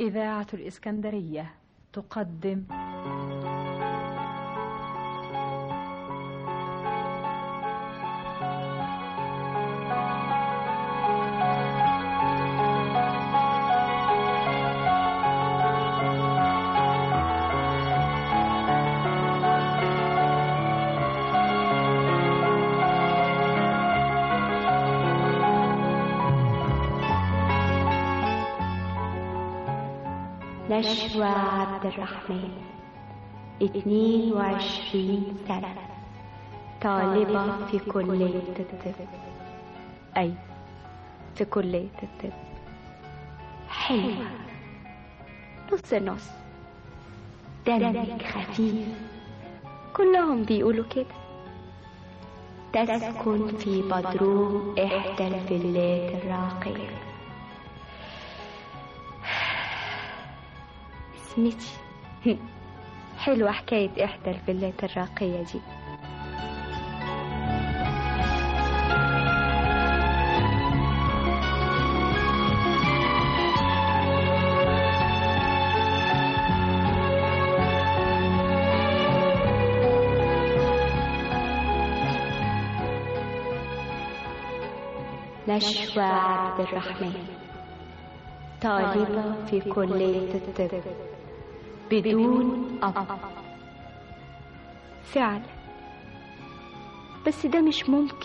إذاعة الإسكندرية تقدم نشوى عبد الرحمن اتنين وعشرين سنة طالبة في كلية الطب أي في كلية الطب حلوة نص نص دمك خفيف كلهم بيقولوا كده تسكن في بدروم إحدى الفيلات الراقية اسمتي حلوة حكاية إحدى الفيلات الراقية دي نشوى عبد الرحمن طالبة في كلية الطب بدون أب فعلا بس ده مش ممكن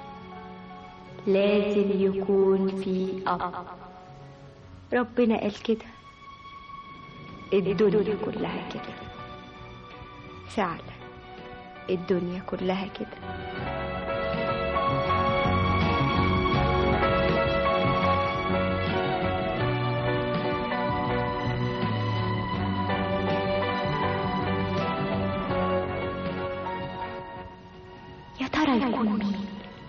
لازم يكون في أب ربنا قال كده الدنيا كلها كده فعلا الدنيا كلها كده يا ترى يكون مين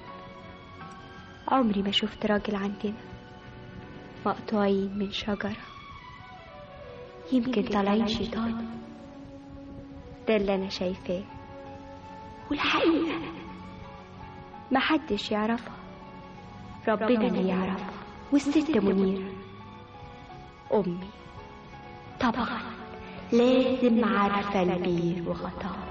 عمري ما شفت راجل عندنا مقطوعين من شجرة يمكن طالعين شيطان ده اللي أنا شايفاه والحقيقة محدش يعرفها ربنا اللي يعرفها والست منيرة أمي طبعا لازم عارفة البير وغطاه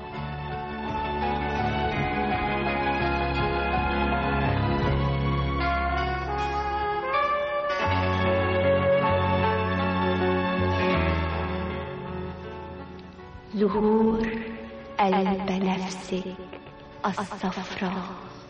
زهور البنفسج الصفراء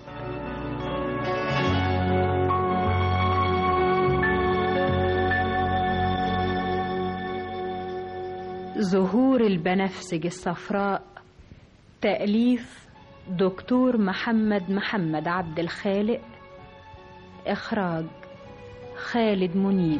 زهور البنفسج الصفراء تأليف دكتور محمد محمد عبد الخالق إخراج خالد منيب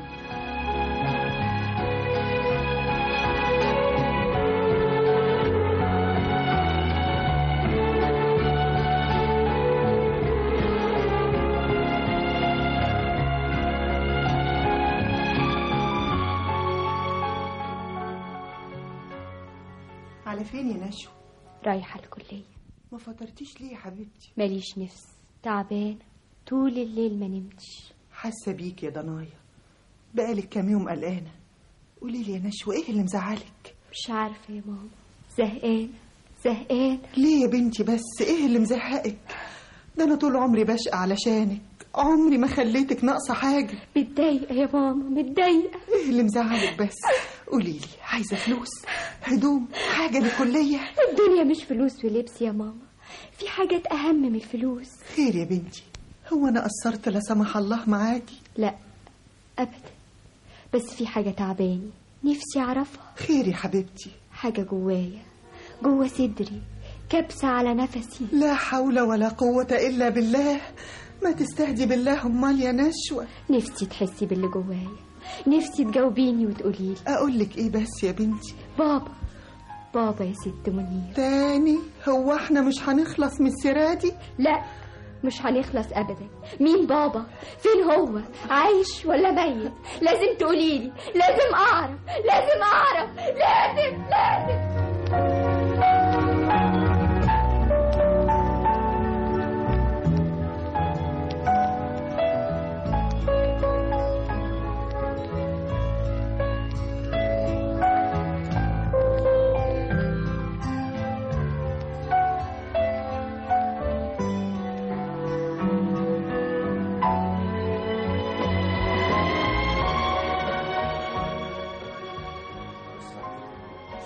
على فين يا نشوى رايحة الكلية ما فطرتيش ليه يا حبيبتي ماليش نفس تعبان طول الليل ما نمتش حاسه بيك يا ضنايا بقالك كام يوم قلقانه قولي لي يا نشوى ايه اللي مزعلك مش عارفة يا ماما زهقانة زهقانة ليه يا بنتي بس ايه اللي مزهقك ده انا طول عمري بشقى علشانك عمري ما خليتك ناقصه حاجه متضايقة يا ماما متضايقة ايه اللي مزعلك بس قولي لي عايزه فلوس هدوم حاجه للكليه الدنيا مش فلوس ولبس يا ماما في حاجات أهم من الفلوس خير يا بنتي هو انا قصرت لا سمح الله معاكي لا أبدا بس في حاجة تعباني نفسي أعرفها خير يا حبيبتي حاجة جوايا جوا صدري كبسة على نفسي لا حول ولا قوه الا بالله ما تستهدي بالله امال يا نشوى نفسي تحسي باللي جوايا نفسي تجاوبيني وتقوليلي اقول لك ايه بس يا بنتي بابا بابا يا ست منير تاني هو احنا مش هنخلص من السيره دي لا مش هنخلص ابدا مين بابا فين هو عايش ولا ميت لازم تقوليلي لازم اعرف لازم اعرف لازم لازم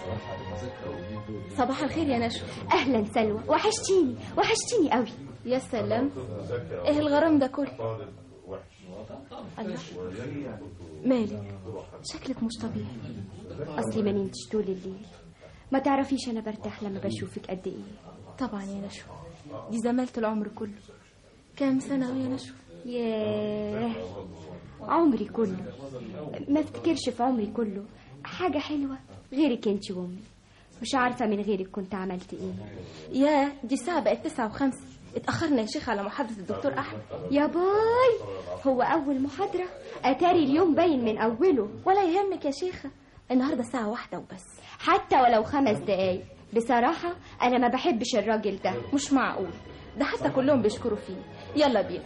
صباح الخير يا نشوى اهلا سلوى وحشتيني وحشتيني قوي يا سلام ايه الغرام ده كله الله مالك شكلك مش طبيعي اصلي ما نمتش طول الليل ما تعرفيش انا برتاح لما بشوفك قد ايه طبعا يا نشوى دي زمالة العمر كله كام سنة يا نشوى ياه عمري كله ما افتكرش في عمري كله حاجة حلوة غيرك انت وامي مش عارفة من غيرك كنت عملت ايه يا دي الساعة بقت تسعة وخمسة اتأخرنا يا شيخ على محاضرة الدكتور أحمد يا باي هو أول محاضرة أتاري اليوم باين من أوله ولا يهمك يا شيخة النهاردة الساعة واحدة وبس حتى ولو خمس دقايق بصراحة أنا ما بحبش الراجل ده مش معقول ده حتى كلهم بيشكروا فيه يلا بينا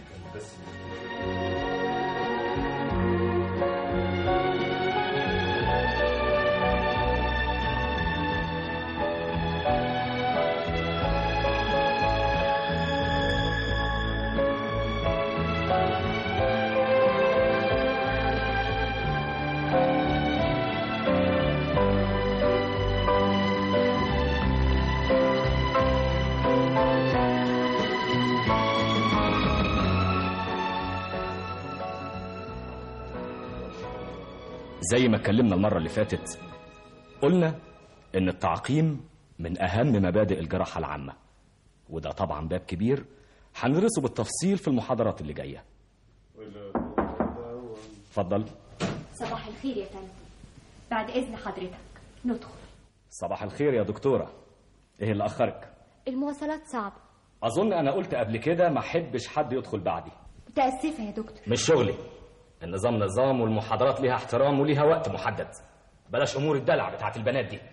زي ما اتكلمنا المرة اللي فاتت قلنا إن التعقيم من أهم مبادئ الجراحة العامة وده طبعا باب كبير هندرسه بالتفصيل في المحاضرات اللي جاية اتفضل صباح الخير يا فندم بعد إذن حضرتك ندخل صباح الخير يا دكتورة ايه اللي أخرك المواصلات صعبة أظن أنا قلت قبل كده ما أحبش حد يدخل بعدي متأسفة يا دكتور مش شغلي النظام نظام والمحاضرات ليها احترام وليها وقت محدد بلاش امور الدلع بتاعت البنات دي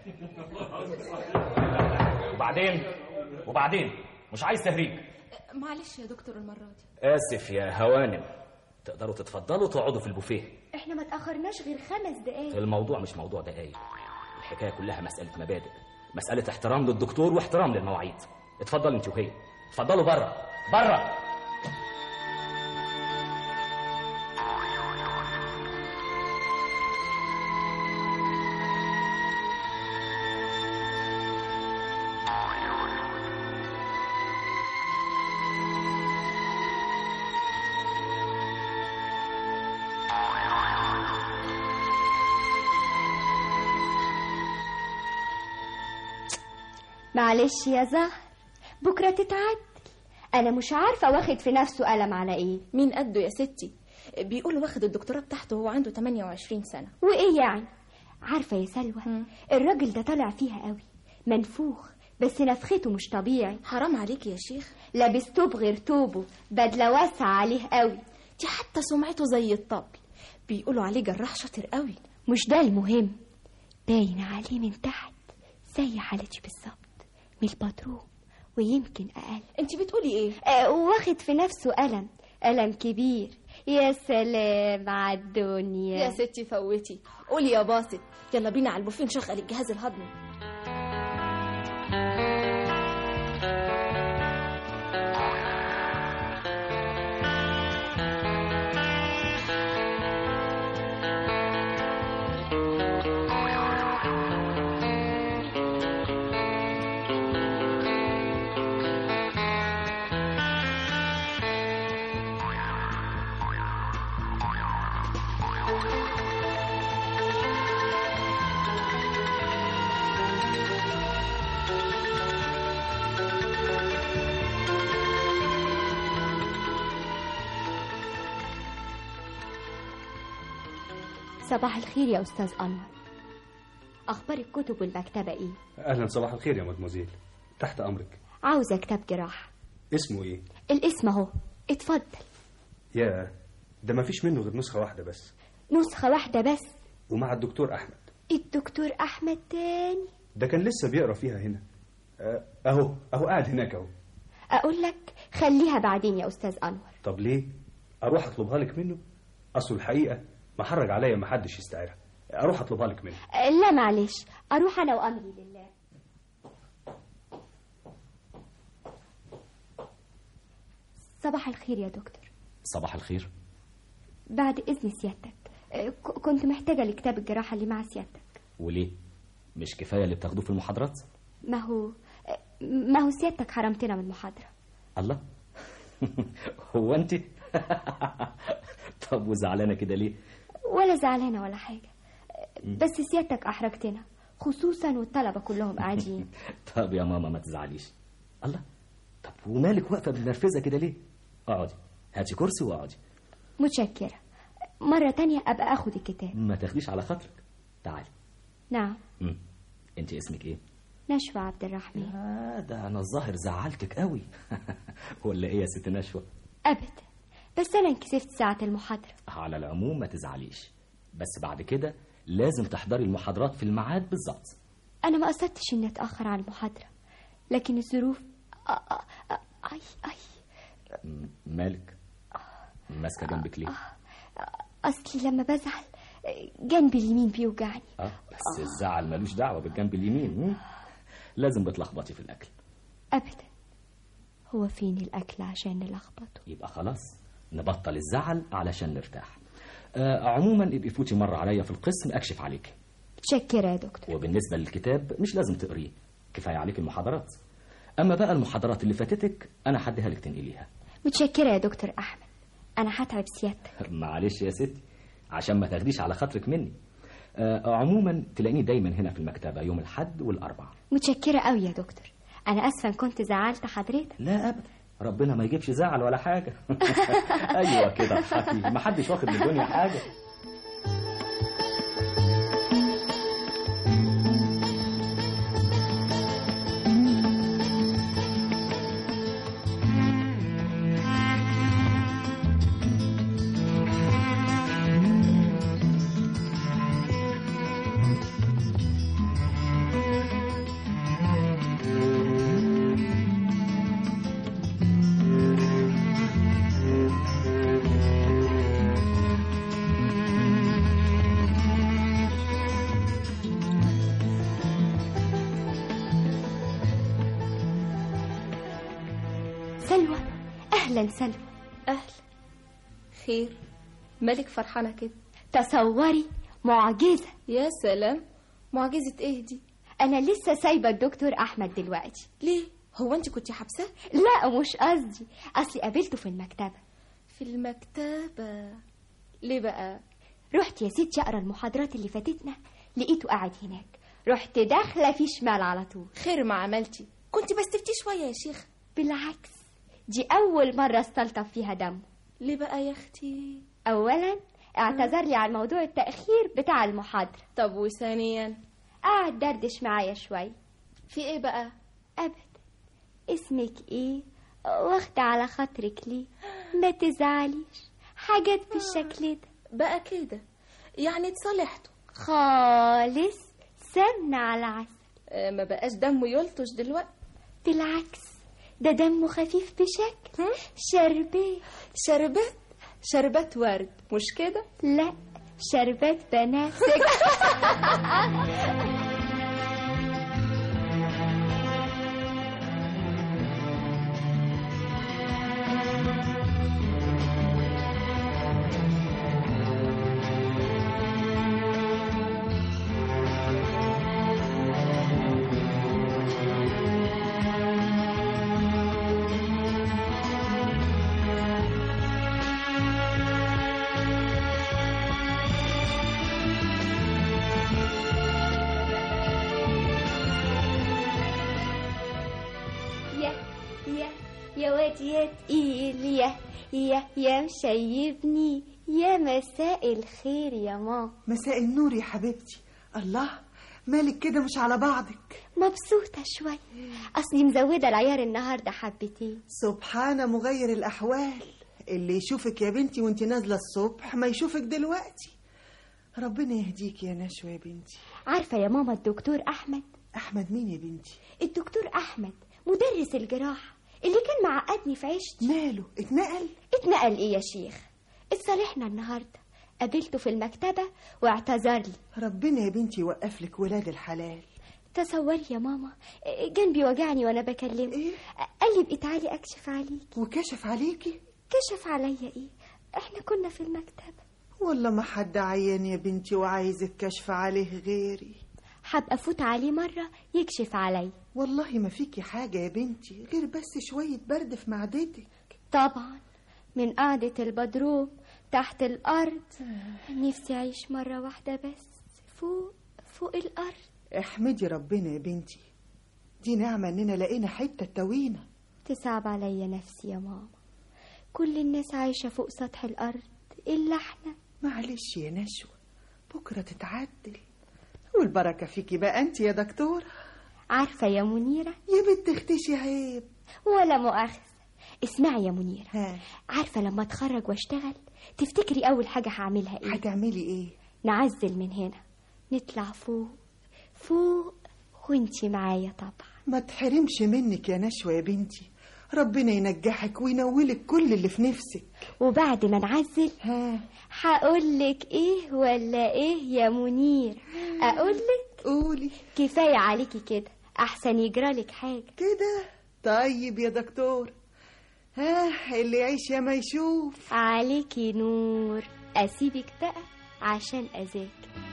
وبعدين وبعدين مش عايز تهريج معلش يا دكتور المرة دي اسف يا هوانم تقدروا تتفضلوا تقعدوا في البوفيه احنا ما تأخرناش غير خمس دقايق الموضوع مش موضوع دقايق الحكايه كلها مساله مبادئ مساله احترام للدكتور واحترام للمواعيد اتفضل انت وهي اتفضلوا بره بره معلش يا زهر بكرة تتعدل أنا مش عارفة واخد في نفسه قلم على إيه مين قده يا ستي بيقول واخد الدكتوراه بتاعته وهو عنده 28 سنة وإيه يعني عارفة يا سلوى الراجل ده طالع فيها قوي منفوخ بس نفخته مش طبيعي حرام عليك يا شيخ لابس توب غير توبه بدلة واسعة عليه قوي دي حتى سمعته زي الطبل بيقولوا عليه جراح شاطر قوي مش ده المهم باين عليه من تحت زي حالتي بالظبط من الباتروم ويمكن أقل انت بتقولي ايه آه واخد في نفسه قلم قلم كبير يا سلام على الدنيا يا ستي فوتي قولي يا باسط يلا بينا على البوفيه نشغل الجهاز الهضمي صباح الخير يا أستاذ أنور أخبار الكتب والمكتبة إيه؟ اهلا صباح الخير يا مدموزيل تحت امرك عاوزة كتاب جراحة اسمه ايه الاسم أهو اتفضل يا ده ما فيش منه غير نسخه واحده بس نسخة واحدة بس ومع الدكتور احمد الدكتور أحمد تاني ده كان لسه بيقرا فيها هنا آه، اهو اهو قاعد هناك اهو أقول لك خليها بعدين يا أستاذ أنور طب ليه اروح اطلبها لك منه اصل الحقيقه محرج عليا ما حدش يستعيرها اروح اطلبها لك منه آه، لا معلش أروح أنا وأمري لله صباح الخير يا دكتور صباح الخير بعد إذن سيادتك آه، ك- كنت محتاجة لكتاب الجراحة اللي مع سيادتك وليه مش كفايه اللي بتاخدوه في المحاضرات ما هو ما هو سيادتك حرمتنا من المحاضرة الله هو انت طب وزعلانه كده ليه ولا زعلانة ولا حاجة بس سيادتك أحرجتنا خصوصا والطلبة كلهم قاعدين طب يا ماما ما تزعليش الله طب ومالك واقفه بنرفزه كده ليه اقعدي هاتي كرسي واقعدي متشكرة مرة تانية أبقى أخد الكتاب ما تاخديش على خاطرك تعالي نعم مم. انت اسمك ايه نشوى عبد الرحمن آه ده انا الظاهر زعلتك قوي ولا ايه يا ست نشوى أبدا بس أنا انكسفت ساعة المحاضرة على العموم ما تزعليش بس بعد كده لازم تحضري المحاضرات في الميعاد بالظبط أنا ما قصدتش إني أتأخر على المحاضرة لكن الظروف آ- آ- آ- أي أي م- مالك ماسكه جنبك ليه أصلي لما بزعل جنبي اليمين بيوجعني اه بس الزعل ملوش دعوه بالجنب اليمين مم. لازم بتلخبطي في الاكل أبدا هو فين الأكل عشان نلخبطه يبقى خلاص نبطل الزعل علشان نرتاح آه عموما ابقي فوتي مره عليا في القسم اكشف عليك متشكرة يا دكتور وبالنسبه للكتاب مش لازم تقريه كفايه عليك المحاضرات اما بقى المحاضرات اللي فاتتك انا هديها لك تنقليها متشكرة يا دكتور أحمد أنا هتعب سيادتك معلش يا ستي عشان ما تاخديش على خاطرك مني آه عموما تلاقيني دايما هنا في المكتبه يوم الحد والاربع متشكرة قوي يا دكتور أنا آسفة إن كنت زعلت حضرتك لا ابدا ربنا ما يجيبش زعل ولا حاجه ايوه كده اضحكي ما حدش واخد من الدنيا حاجه سلوى أهلا سلوى أهلا خير مالك فرحانة كده تصوري معجزة يا سلام معجزة ايه دي أنا لسه سايبة الدكتور أحمد دلوقتي ليه هو انت كنت حابساه لا مش قصدي أصلي قابلته في المكتبة في المكتبة ليه بقى رحت يا ستي أقرا المحاضرات اللي فاتتنا لقيته قاعد هناك رحت داخلة في شمال على طول خير ما عملتي كنت بستفتي شوية يا شيخ بالعكس دي أول مرة استلطف فيها دمه ليه بقى يا اختي أولا اعتذر لي عن موضوع التأخير بتاع المحاضرة طب وثانيا قعد دردش معايا شوية في ايه بقى أبدا اسمك إيه واخدة على خاطرك ليه ما تزعليش حاجات بالشكل ده بقى كده يعني اتصالحتوا خالص سمنة على عسل آه، ما بقاش دمه يلطش دلوقتي بالعكس ده دمه خفيف بشكل هم؟ شربات شربات شربات ورد مش كده لا شربات بنفسك يا يا يا واد يا تقيل يا يا يا مشيبني يا مساء الخير يا ماما مساء النور يا حبيبتي الله مالك كده مش على بعضك مبسوطة شوية أصلي مزودة العيار النهاردة حبتين سبحان مغير الأحوال اللي يشوفك يا بنتي وانت نازلة الصبح ما يشوفك دلوقتي ربنا يهديك يا نشوى يا بنتي عارفة يا ماما الدكتور أحمد أحمد مين يا بنتي الدكتور أحمد مدرس الجراحة اللي كان معقدني في عيشتي ماله اتنقل اتنقل إيه يا شيخ اتصالحنا النهاردة قابلته في المكتبة واعتذر لي ربنا يا بنتي يوقف لك ولاد الحلال تصوري يا ماما جنبي وجعني وانا بكلمه إيه؟ قال لي بقي تعالي اكشف عليك وكشف عليكي كشف عليا ايه احنا كنا في المكتبة والله ما حد عيان يا بنتي وعايز الكشف عليه غيري هبقى فوت عليه مرة يكشف علي والله ما فيكي حاجة يا بنتي غير بس شوية برد في معدتك طبعا من قعدة البدروم تحت الأرض نفسي أعيش مرة واحدة بس فوق فوق الأرض احمدي ربنا يا بنتي دي نعمة اننا لقينا حتة توينة تصعب عليا نفسي يا ماما كل الناس عايشة فوق سطح الأرض إلا احنا معلش يا نشوى بكرة تتعدل والبركة فيكي بقى انت يا دكتورة عارفة يا منيرة يا بنت اختشي عيب ولا مؤاخذة اسمعي يا منيرة ها عارفة لما اتخرج واشتغل تفتكري أول حاجة هعملها إيه؟ هتعملي ايه نعزل من هنا نطلع فوق فوق وانتي معايا طبعا ما تحرمش منك يا نشوى يا بنتي ربنا ينجحك وينولك كل اللي في نفسك وبعد ما نعزل ها هقولك ايه ولا ايه يا منير اقولك قولي كفاية عليكي كده احسن يجرالك حاجة كده طيب يا دكتور ها اللي يعيش يا ما يشوف عليكي نور اسيبك بقى عشان اذاكر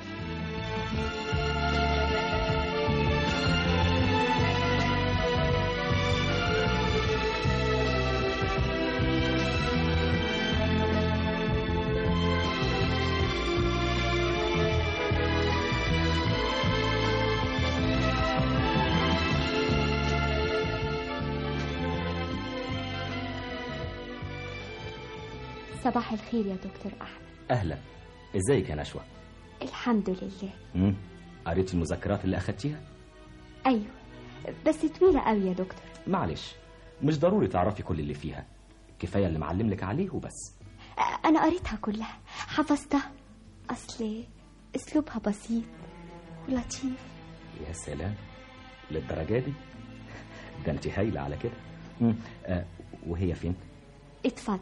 صباح الخير يا دكتور احمد اهلا ازيك يا نشوى الحمد لله امم قريت المذكرات اللي اخدتيها ايوه بس طويلة قوي يا دكتور معلش مش ضروري تعرفي كل اللي فيها كفايه اللي معلم لك عليه وبس أ- انا قريتها كلها حفظتها اصل اسلوبها بسيط ولطيف يا سلام للدرجه دي ده انت هايله على كده مم. آه وهي فين اتفضل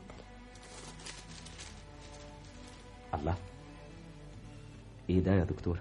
الله ايه ده يا دكتور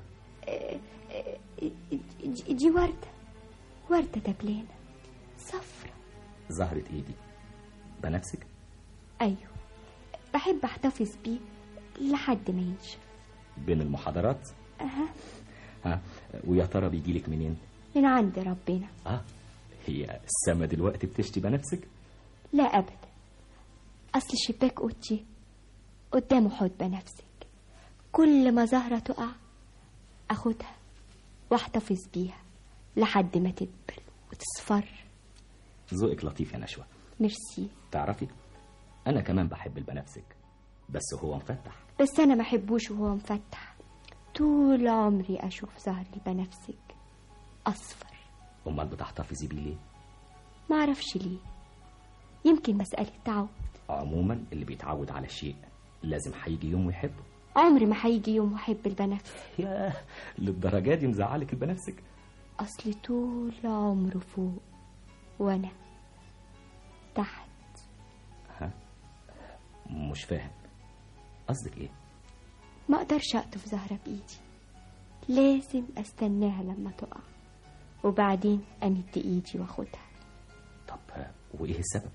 دي- دي وردة وردة دبلانة صفرة زهرة ايدي بنفسك أيوة بحب أحتفظ بيه لحد ما ينشف بين المحاضرات أها ها ويا ترى بيجيلك منين من عند ربنا اه هي السما دلوقتي بتشتي بنفسك لا أبدا أصل شباك أوضتي قدامه حوض بنفسك كل ما زهرة تقع أخدها واحتفظ بيها لحد ما تدبل وتصفر ذوقك لطيف يا نشوى ميرسي تعرفي انا كمان بحب البنفسك بس هو مفتح بس أنا ما أحبوش وهو مفتح طول عمري أشوف زهر البنفسج أصفر امال بتحتفظي بيه ليه معرفش ليه يمكن مسألة تعود عموما اللي بيتعود على شيء لازم هيجي يوم ويحبه عمري ما هيجي يوم أحب البنفسج يا للدرجه دي مزعلك البنفسك أصل طول عمره فوق وأنا تحت ها مش فاهم قصدك ايه ما أقدرش أقطف زهرة بإيدي لازم أستناها لما تقع وبعدين أمد إيدي وأخدها طب آه، وايه السبب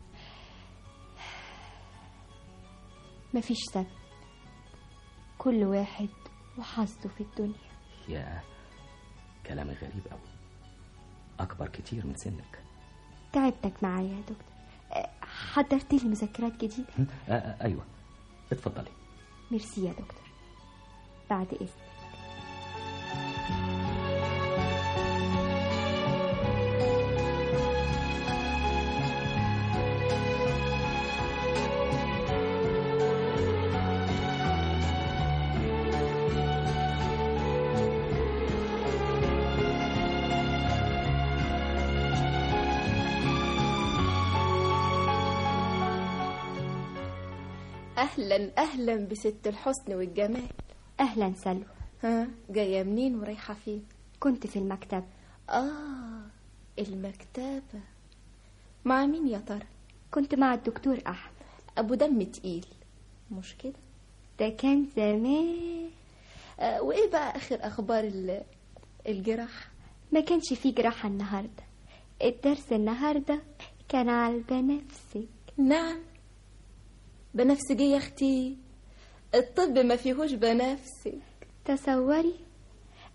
مفيش سبب كل واحد وحظه في الدنيا يا كلام غريب قوي اكبر كتير من سنك تعبتك معايا يا دكتور أه، حضرت لي مذكرات جديدة هم؟ آه آه ايوه اتفضلي ميرسي يا دكتور بعد إذن اهلا اهلا بست الحسن والجمال أهلا سلوى ها جايه منين ورايحه فين كنت في المكتب اه المكتبه مع مين يا ترى كنت مع الدكتور أحمد ابو دم تقيل مش كده ده كان زمان آه وايه بقى اخر اخبار ال- الجراح ما كانش فيه جراحة النهاردة الدرس النهاردة كان على البنفسج نعم بنفسجي يا اختي الطب ما فيهوش بنفسج تصوري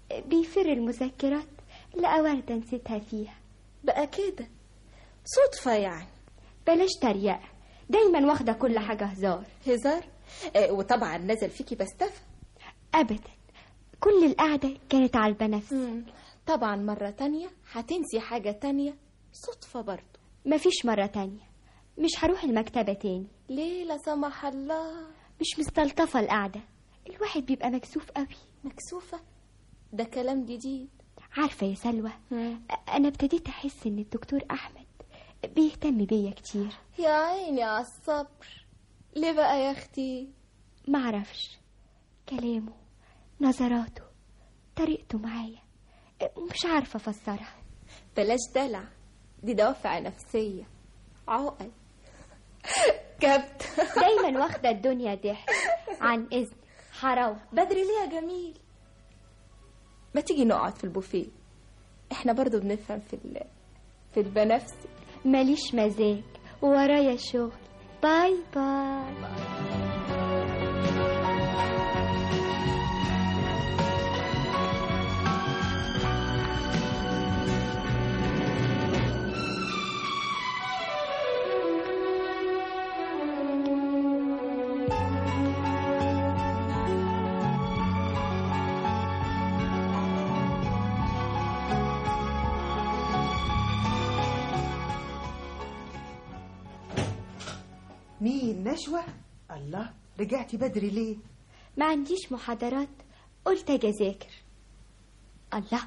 بيفر المذكرات لقى وردة نسيتها فيها بقى كده صدفة يعني بلاش تريقة دايما واخدة كل حاجة هزار هزار آه، وطبعا نزل فيكي بستفى أبدا كل القعدة كانت على البنفس طبعا مرة تانية هتنسي حاجة تانية صدفة برضو مفيش مرة تانية مش هروح المكتبة تاني ليه لا سمح الله مش مستلطفة القعدة الواحد بيبقى مكسوف قوي مكسوفة ده كلام جديد عارفة يا سلوى أنا ابتديت أحس إن الدكتور أحمد بيهتم بيا كتير يا عيني على الصبر ليه بقى يا اختي معرفش كلامه نظراته طريقته معايا مش عارفة أفسرها بلاش دلع دي دوافع نفسية عقل كبت دايما واخدة الدنيا ضحك عن إذن حراوة بدري ليه يا جميل ما تيجي نقعد في البوفيه احنا برضو بنفهم في ال... في البنفسي ماليش مزاج ورايا شغل باي باي مين نشوة الله رجعتي بدري ليه ما عنديش محاضرات قلت أجي أذاكر الله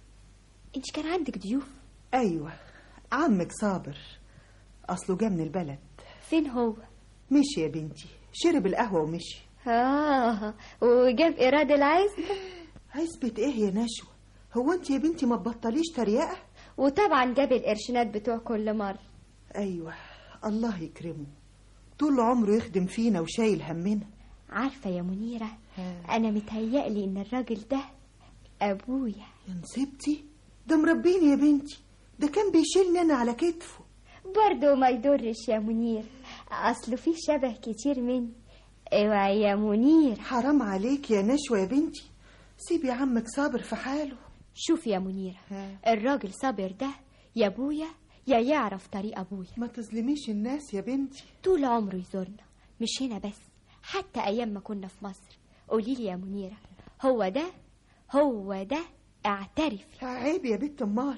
انت كان عندك ضيوف ايوه عمك صابر اصله جه من البلد فين هو مشي يا بنتي شرب القهوة ومشي آه وجاب إيراد العز عزبة ايه يا نشوة هو انت يا بنتي ما تبطليش تريقة وطبعا جاب القرشينات بتوع كل مرة ايوه الله يكرمه طول عمره يخدم فينا وشايل همنا عارفة يا منيرة أنا متهيألي إن الراجل ده أبويا يا نسيبتي ده مربيني يا بنتي ده كان بيشيلني انا على كتفه برضه ما يضرش يا منير أصله في شبه كتير مني اوعي يا منير حرام عليك يا نشوة يا بنتي سيبي عمك صابر في حاله شوف يا منيرة ها. الراجل صابر ده يا أبويا يا يعرف طريق أبويا ما تظلميش الناس يا بنتي طول عمره يزورنا مش هنا بس حتى أيام ما كنا في مصر قولي لي يا منيرة هو ده هو ده اعترفي عيب يا بنت امال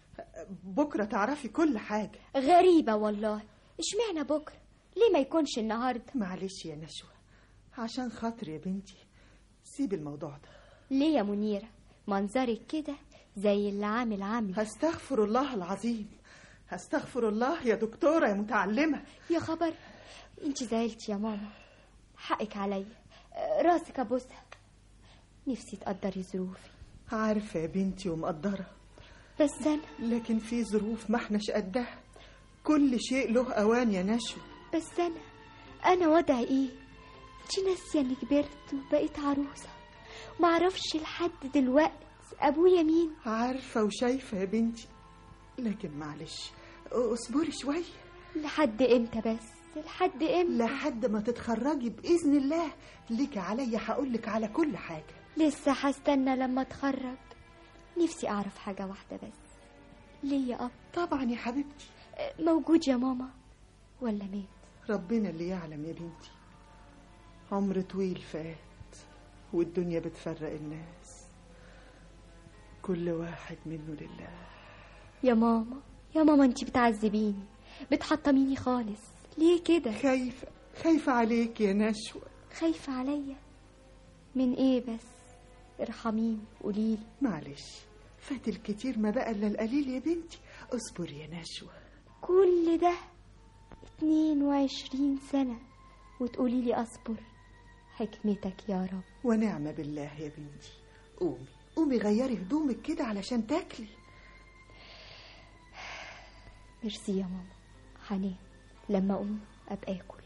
بكرة تعرفي كل حاجة غريبة والله اشمعنى بكرة ليه ما يكونش النهاردة معلش يا نشوة عشان خاطري يا بنتي سيبي الموضوع ده ليه يا منيرة منظرك كده زي اللي عامل عامل هستغفر الله العظيم هستغفر الله يا دكتورة يا متعلمة يا خبر انت زعلتي يا ماما حقك عليا راسك ابوسها نفسي تقدري ظروفي عارفة يا بنتي ومقدرة بس انا لكن في ظروف ما احناش قدها كل شيء له أوان يا نشوة بس انا انا وضعي ايه انت ناسيه اني كبرت وبقيت عروسه معرفش لحد دلوقت ابويا مين عارفة وشايفة يا بنتي لكن معلش اصبري شوية لحد امتى بس لحد امتى لحد ما تتخرجي بإذن الله ليك عليا هقولك على كل حاجة لسه هستنى لما اتخرج نفسي اعرف حاجه واحده بس ليه يا اب طبعا يا حبيبتي موجود يا ماما ولا مات ربنا اللي يعلم يا بنتي عمر طويل فات والدنيا بتفرق الناس كل واحد منه لله يا ماما يا ماما انت بتعذبيني بتحطميني خالص ليه كده خايفة خايفة عليك يا نشوة خايفة عليا من ايه بس ارحميني قوليلي معلش فات الكتير ما بقى الا القليل يا بنتي اصبر يا نشوة كل ده اتنين وعشرين سنة وتقوليلي اصبر حكمتك يا رب ونعم بالله يا بنتي قومي قومي غيري هدومك كده علشان تاكلي ميرسي يا ماما هنام لما اقوم ابقى اكل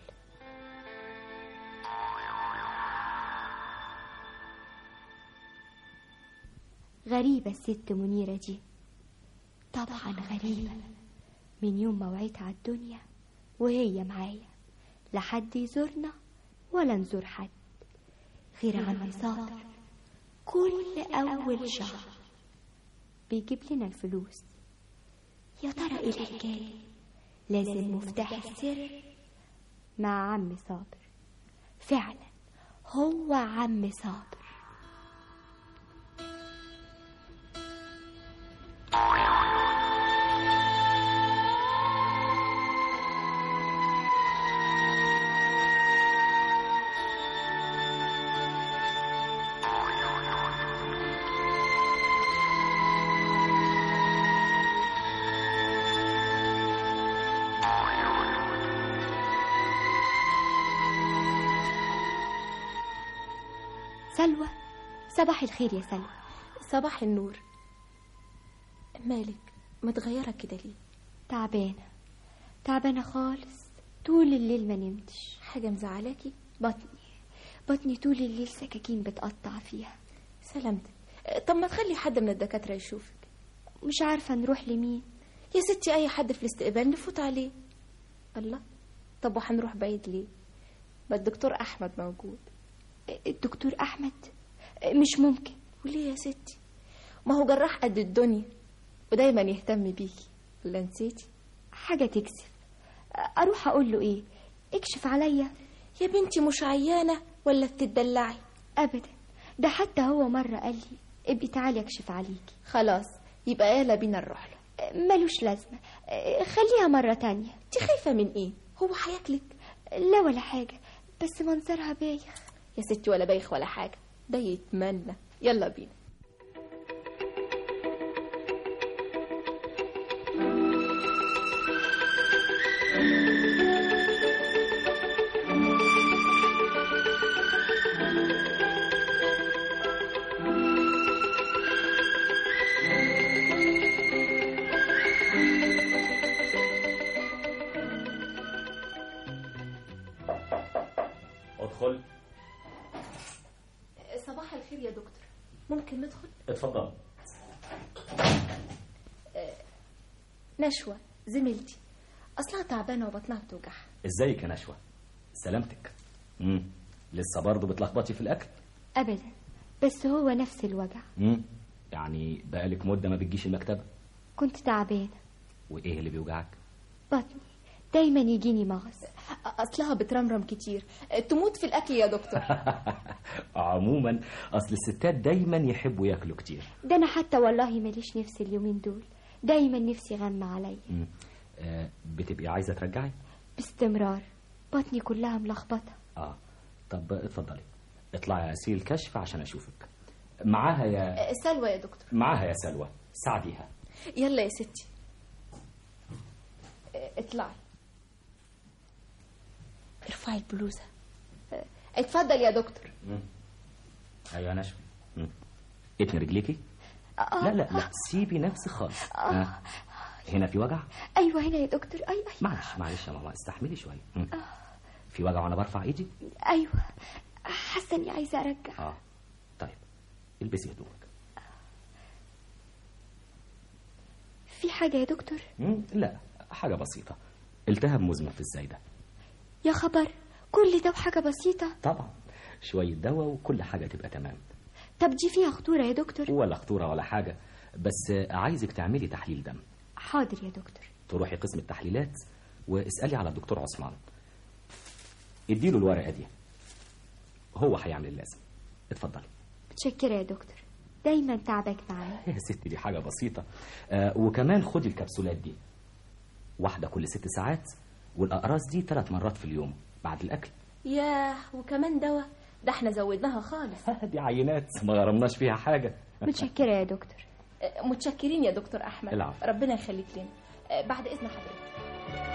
غريبة الست منيرة دي طبعا غريبة من يوم ما وعيت على الدنيا وهي معايا لا حد يزورنا ولا نزور حد غير عمي صابر كل أول شهر بيجيب لنا الفلوس يا ترى إيه الحكاية لازم مفتاح السر مع عم صابر فعلا هو عم صابر سلوى صباح الخير يا سلوى صباح النور مالك متغيرة كده ليه تعبانة تعبانة خالص طول الليل ما نمتش حاجة مزعلاكي بطني بطني طول الليل سكاكين بتقطع فيها سلامتك طب ما تخلي حد من الدكاترة يشوفك مش عارفة نروح لمين يا ستي أي حد في الاستقبال نفوت عليه الله طب وهنروح بعيد ليه ما الدكتور أحمد موجود الدكتور أحمد مش ممكن وليه يا ستي ما هو جراح قد الدنيا ودايما يهتم بيكي ولا نسيتي حاجة تكسف أروح أقول له إيه اكشف عليا يا بنتي مش عيانة ولا بتدلعي أبدا ده حتى هو مرة قال لي ابقي تعالي اكشف عليكي خلاص يبقى يلا بينا نروح له ملوش لازمة خليها مرة تانية انت خايفة من ايه هو هياكلك لا ولا حاجة بس منظرها بايخ يا ستي ولا بايخ ولا حاجة ده يتمنى يلا بينا ادخل صباح الخير يا دكتور ممكن ندخل اتفضل نشوى زميلتي اصلها تعبانه وبطنها بتوجعها ازيك يا نشوى سلامتك امم لسه برضه بتلخبطي في الاكل أبدا بس هو نفس الوجع امم يعني بقالك مده ما بتجيش المكتبه كنت تعبانة وايه اللي بيوجعك بطني دايما يجيني مغص اصلها بترمرم كتير تموت في الاكل يا دكتور عموما اصل الستات دايما يحبوا ياكلوا كتير ده أنا حتى والله ماليش نفسي اليومين دول دايما نفسي غم عليا مم. آه بتبقي عايزه ترجعي باستمرار بطني كلها ملخبطة اه طب اتفضلي اطلعي يا اسيل الكشف عشان اشوفك معاها يا سلوى يا دكتور معاها يا سلوى ساعديها يلا يا ستي اطلعي ارفعي البلوزة اتفضل يا دكتور مم. ايوه يا نشوى مم. اتني رجليكي لا لا لا سيبي نفسك خالص آه. هنا في وجع أيوة هنا يا دكتور أيوة معلش معلش يا ماما استحملي شويه مم. في وجع وانا برفع ايدي أيوة حاسة إني عايزة أرجع اه طيب البسي هدومك في حاجة يا دكتور مم. لا حاجه بسيطه التهاب مزمن في الزايده يا خبر كل ده وحاجة بسيطة طبعا شويه دواء وكل حاجه تبقى تمام طب دي فيها خطورة يا دكتور ولا خطوره ولا حاجه بس عايزك تعملي تحليل دم حاضر يا دكتور تروحي قسم التحليلات واسالي على الدكتور عثمان اديله الورقه دي هو هيعمل اللازم اتفضلي متشكرة يا دكتور دايما تعبك معايا يا ستي دي حاجه بسيطه آه وكمان خدي الكبسولات دي واحده كل ست ساعات والاقراص دي ثلاث مرات في اليوم بعد الاكل ياه وكمان دواء ده احنا زودناها خالص دي عينات ما غرمناش فيها حاجه متشكرة يا دكتور متشكرين يا دكتور احمد العفو. ربنا يخليك لنا بعد اذن حضرتك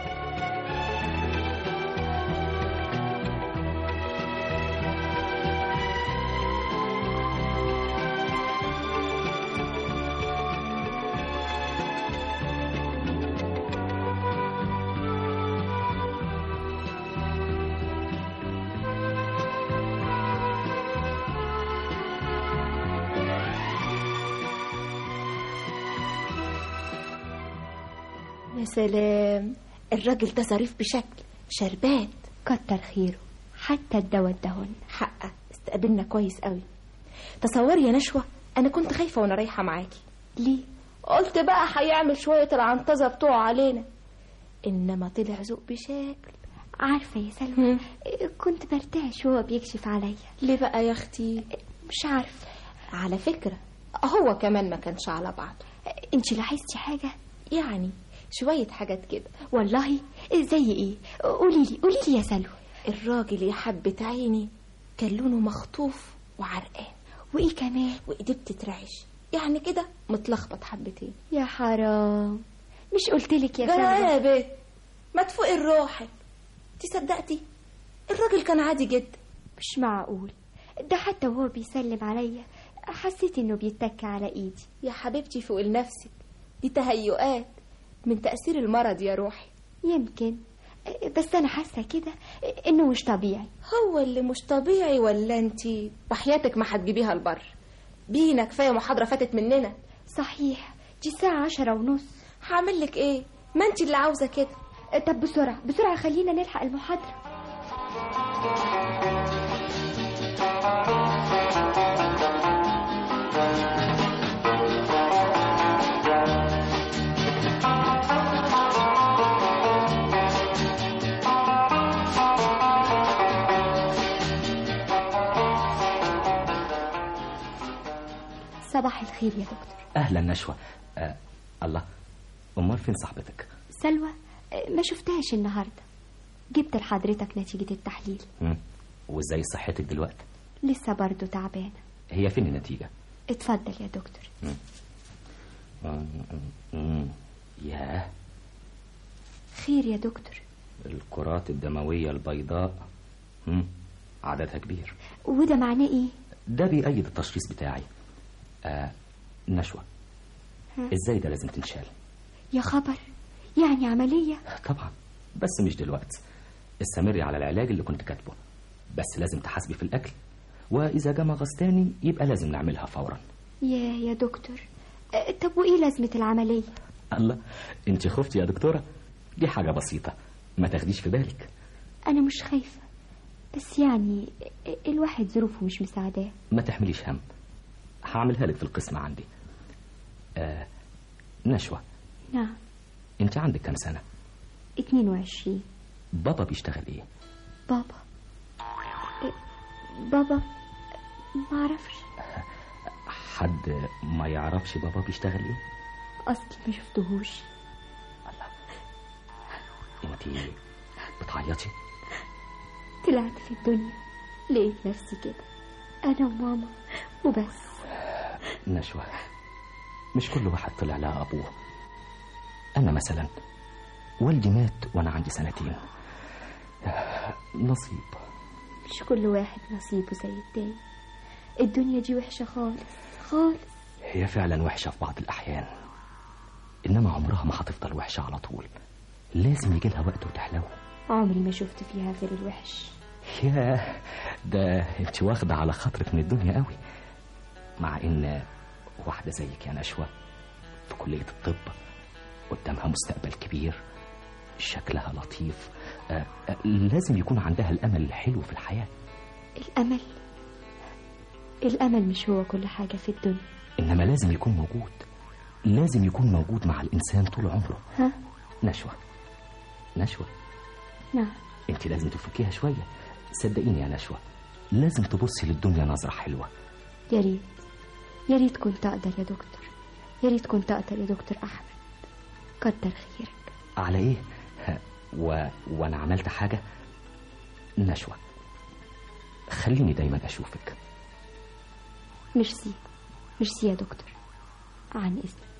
يا سلام الراجل ده ظريف بشكل شربات كتر خيره حتى الدواء ادهن حقك استقبلنا كويس قوي تصوري يا نشوة انا كنت خايفة وانا رايحة معاكي ليه قلت بقى هيعمل شوية العنطزة بتوعه علينا انما طلع ذوق بشكل عارفة يا سلمى كنت برتعش وهو بيكشف عليا ليه بقى يا اختي مش عارفة على فكرة هو كمان ما كانش على بعضه انت لاحظتي حاجة يعني شوية حاجات كده والله زي ايه قولي لي قولي لي يا سلوى الراجل يا حبة عيني كان لونه مخطوف وعرقان وايه كمان وايديه بتترعش يعني كده متلخبط حبتين يا حرام مش قلتلك يا جرى سلوى يا بيه ما تفوقي الروحك تصدقتي الراجل كان عادي جدا مش معقول ده حتى وهو بيسلم عليا حسيت انه بيتك على ايدي يا حبيبتي فوق لنفسك دي تهيؤات من تأثير المرض يا روحي يمكن بس انا حاسه كده انه مش طبيعي هو اللي مش طبيعي ولا انتي وحياتك ما هتجيبيها البر بينا كفايه محاضره فاتت مننا صحيح دي الساعه عشرة ونص هعمل لك ايه ما انتي اللي عاوزه كده طب بسرعه بسرعه خلينا نلحق المحاضره صباح الخير يا دكتور اهلا نشوى آه الله امال فين صاحبتك سلوى ما شفتهاش النهارده جبت لحضرتك نتيجه التحليل مم. وازاي صحتك دلوقتي لسه برضه تعبانه هي فين النتيجه اتفضل يا دكتور مم. مم. ياه خير يا دكتور الكرات الدمويه البيضاء مم. عددها كبير وده معناه ايه ده بيأيد التشخيص بتاعي آه نشوى ها؟ ازاي ده لازم تنشال يا خبر يعني عمليه طبعا بس مش دلوقتي استمري على العلاج اللي كنت كاتبه بس لازم تحاسبي في الاكل واذا جه مغص تاني يبقى لازم نعملها فورا يا يا دكتور أه، طب وايه لازمه العمليه الله انت خفتي يا دكتوره دي حاجه بسيطه ما تاخديش في بالك انا مش خايفه بس يعني الواحد ظروفه مش مساعداه ما تحمليش هم هعملها لك في القسم عندي آه نشوى نعم انت عندك كام سنه 22 بابا بيشتغل ايه بابا إيه، بابا ما اعرفش حد ما يعرفش بابا بيشتغل ايه اصلي ما شفتهوش انت بتعيطي طلعت في الدنيا لقيت نفسي كده انا وماما وبس نشوى مش كل واحد طلع لها أبوه أنا مثلا والدي مات وأنا عندي سنتين نصيب مش كل واحد نصيبه زي التاني الدنيا دي وحشة خالص خالص هي فعلا وحشة في بعض الأحيان إنما عمرها ما هتفضل وحشة على طول لازم يجي لها وقت وتحلو عمري ما شفت فيها غير الوحش يا ده انت واخدة على خاطرك من الدنيا قوي مع ان واحدة زيك يا نشوى في كلية الطب قدامها مستقبل كبير شكلها لطيف آه، آه، لازم يكون عندها الأمل الحلو في الحياة الأمل الأمل مش هو كل حاجة في الدنيا إنما لازم يكون موجود لازم يكون موجود مع الإنسان طول عمره ها نشوى نشوى نعم انت لازم تفكيها شوية صدقيني يا نشوى لازم تبصي للدنيا نظرة حلوة يا ريت يا ريت كنت أقدر يا دكتور يا ريت كنت أقدر يا دكتور أحمد كتر خيرك على ايه ها، و... وانا عملت حاجة نشوى خليني دايما اشوفك ميرسي ميرسي يا دكتور عن إذنك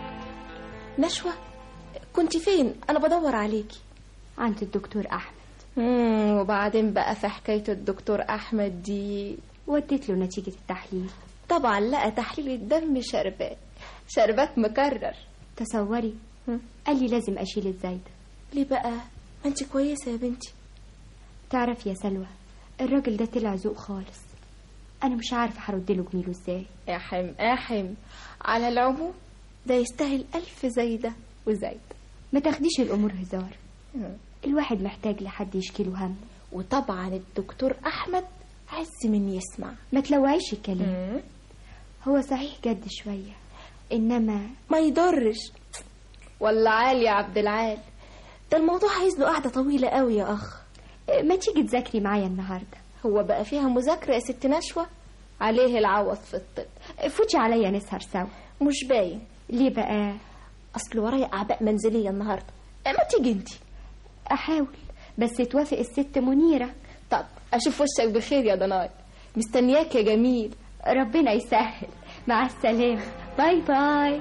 نشوى كنت فين انا بدور عليكي عند الدكتور أحمد مم، وبعدين بقى في حكاية الدكتور أحمد دي وديت له نتيجة التحليل طبعا لقى تحليل الدم شربات شربات مكرر تصوري هم. قال لي لازم أشيل الزايدة ليه بقى ما انت كويسة يا بنتي تعرف يا سلوى الراجل ده طلع ذوق خالص أنا مش عارفة هرد له جميله إزاي احم احم على العموم ده يستاهل ألف زايدة وزايدة ما تاخديش الأمور هزار مم. الواحد محتاج لحد يشكيله همه وطبعا الدكتور أحمد عز من يسمع ما تلوعيش الكلام هو صحيح جد شوية إنما ما يضرش ولا عال يا عبد العال ده الموضوع عايز له قعدة طويلة قوي يا أخ ما تيجي تذاكري معايا النهاردة هو بقى فيها مذاكرة يا ست نشوة عليه العوض في الطب فوتي عليا نسهر سوا مش باين ليه بقى أصل ورايا أعباء منزلية النهاردة ما تيجي انتي أحاول بس توافق الست منيرة طب أشوف وشك بخير يا ضناي مستنياك يا جميل ربنا يسهل مع السلامة باي باي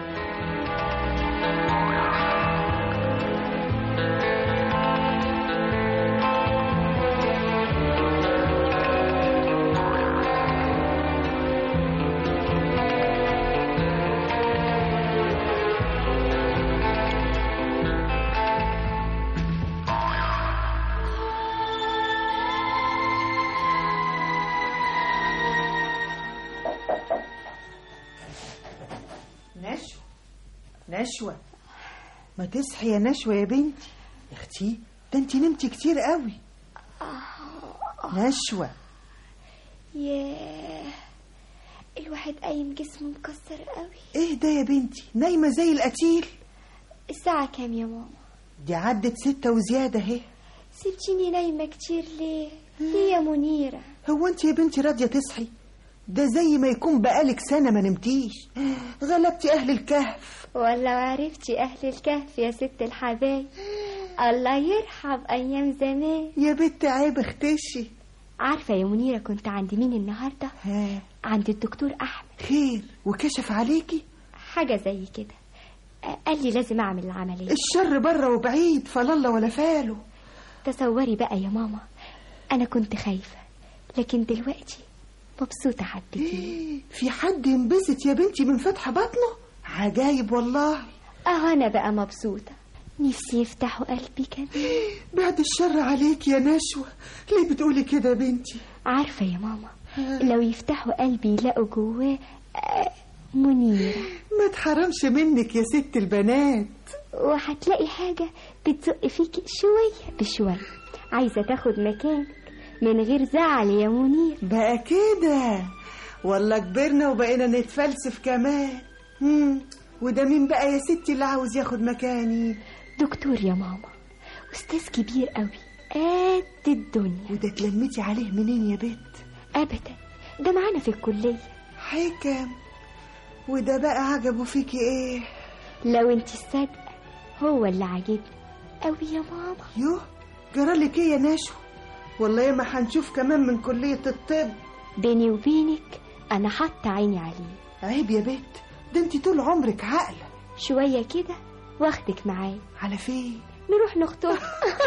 نشوة نشوة ما تصحي يا نشوة يا بنتي يا اختي ده انت نمتي كتير قوي نشوة ياه الواحد قايم جسمه مكسر قوي ايه ده يا بنتي نايمة زي القتيل الساعة كام يا ماما دي عدت ستة وزيادة اهي سبتيني نايمة كتير ليه ليه يا منيرة هو انت يا بنتي راضية تصحي ده زي ما يكون بقالك سنة ما نمتيش غلبتي أهل الكهف ولا عرفتي أهل الكهف يا ست الحبايب الله يرحم أيام زمان يا بنت عيب اختشي عارفة يا منيرة كنت عند مين النهاردة ها عند الدكتور أحمد خير وكشف عليكي حاجة زي كده قال لي لازم أعمل العملية الشر بره وبعيد فلله ولا فاله تصوري بقى يا ماما أنا كنت خايفة لكن دلوقتي مبسوطة حبتين في حد ينبسط يا بنتي من فتح بطنه عجايب والله أهو أنا بقى مبسوطة نفسي يفتحوا قلبي كمان بعد الشر عليك يا نشوة ليه بتقولي كده يا بنتي عارفة يا ماما لو يفتحوا قلبي يلاقوا جواه آه، منيرة ما تحرمش منك يا ست البنات وهتلاقي حاجة بتزق فيك شوية بشوية عايزة تاخد مكانك من غير زعل يا منير بقى كده والله كبرنا وبقينا نتفلسف كمان مم. وده مين بقى يا ستي اللي عاوز ياخد مكاني دكتور يا ماما أستاذ كبير قوي قد الدنيا وده اتلمتي عليه منين يا بت أبدا ده معانا في الكلية حكم وده بقى عجبه فيكي ايه لو انت الصادقة هو اللي عاجبني قوي يا ماما يوه جرالك ايه يا نشوة والله ما هنشوف كمان من كلية الطب بيني وبينك أنا حاطة عيني عليه عيب يا بت ده انت طول عمرك عاقلة شوية كده واخدك معايا على فين نروح نخطب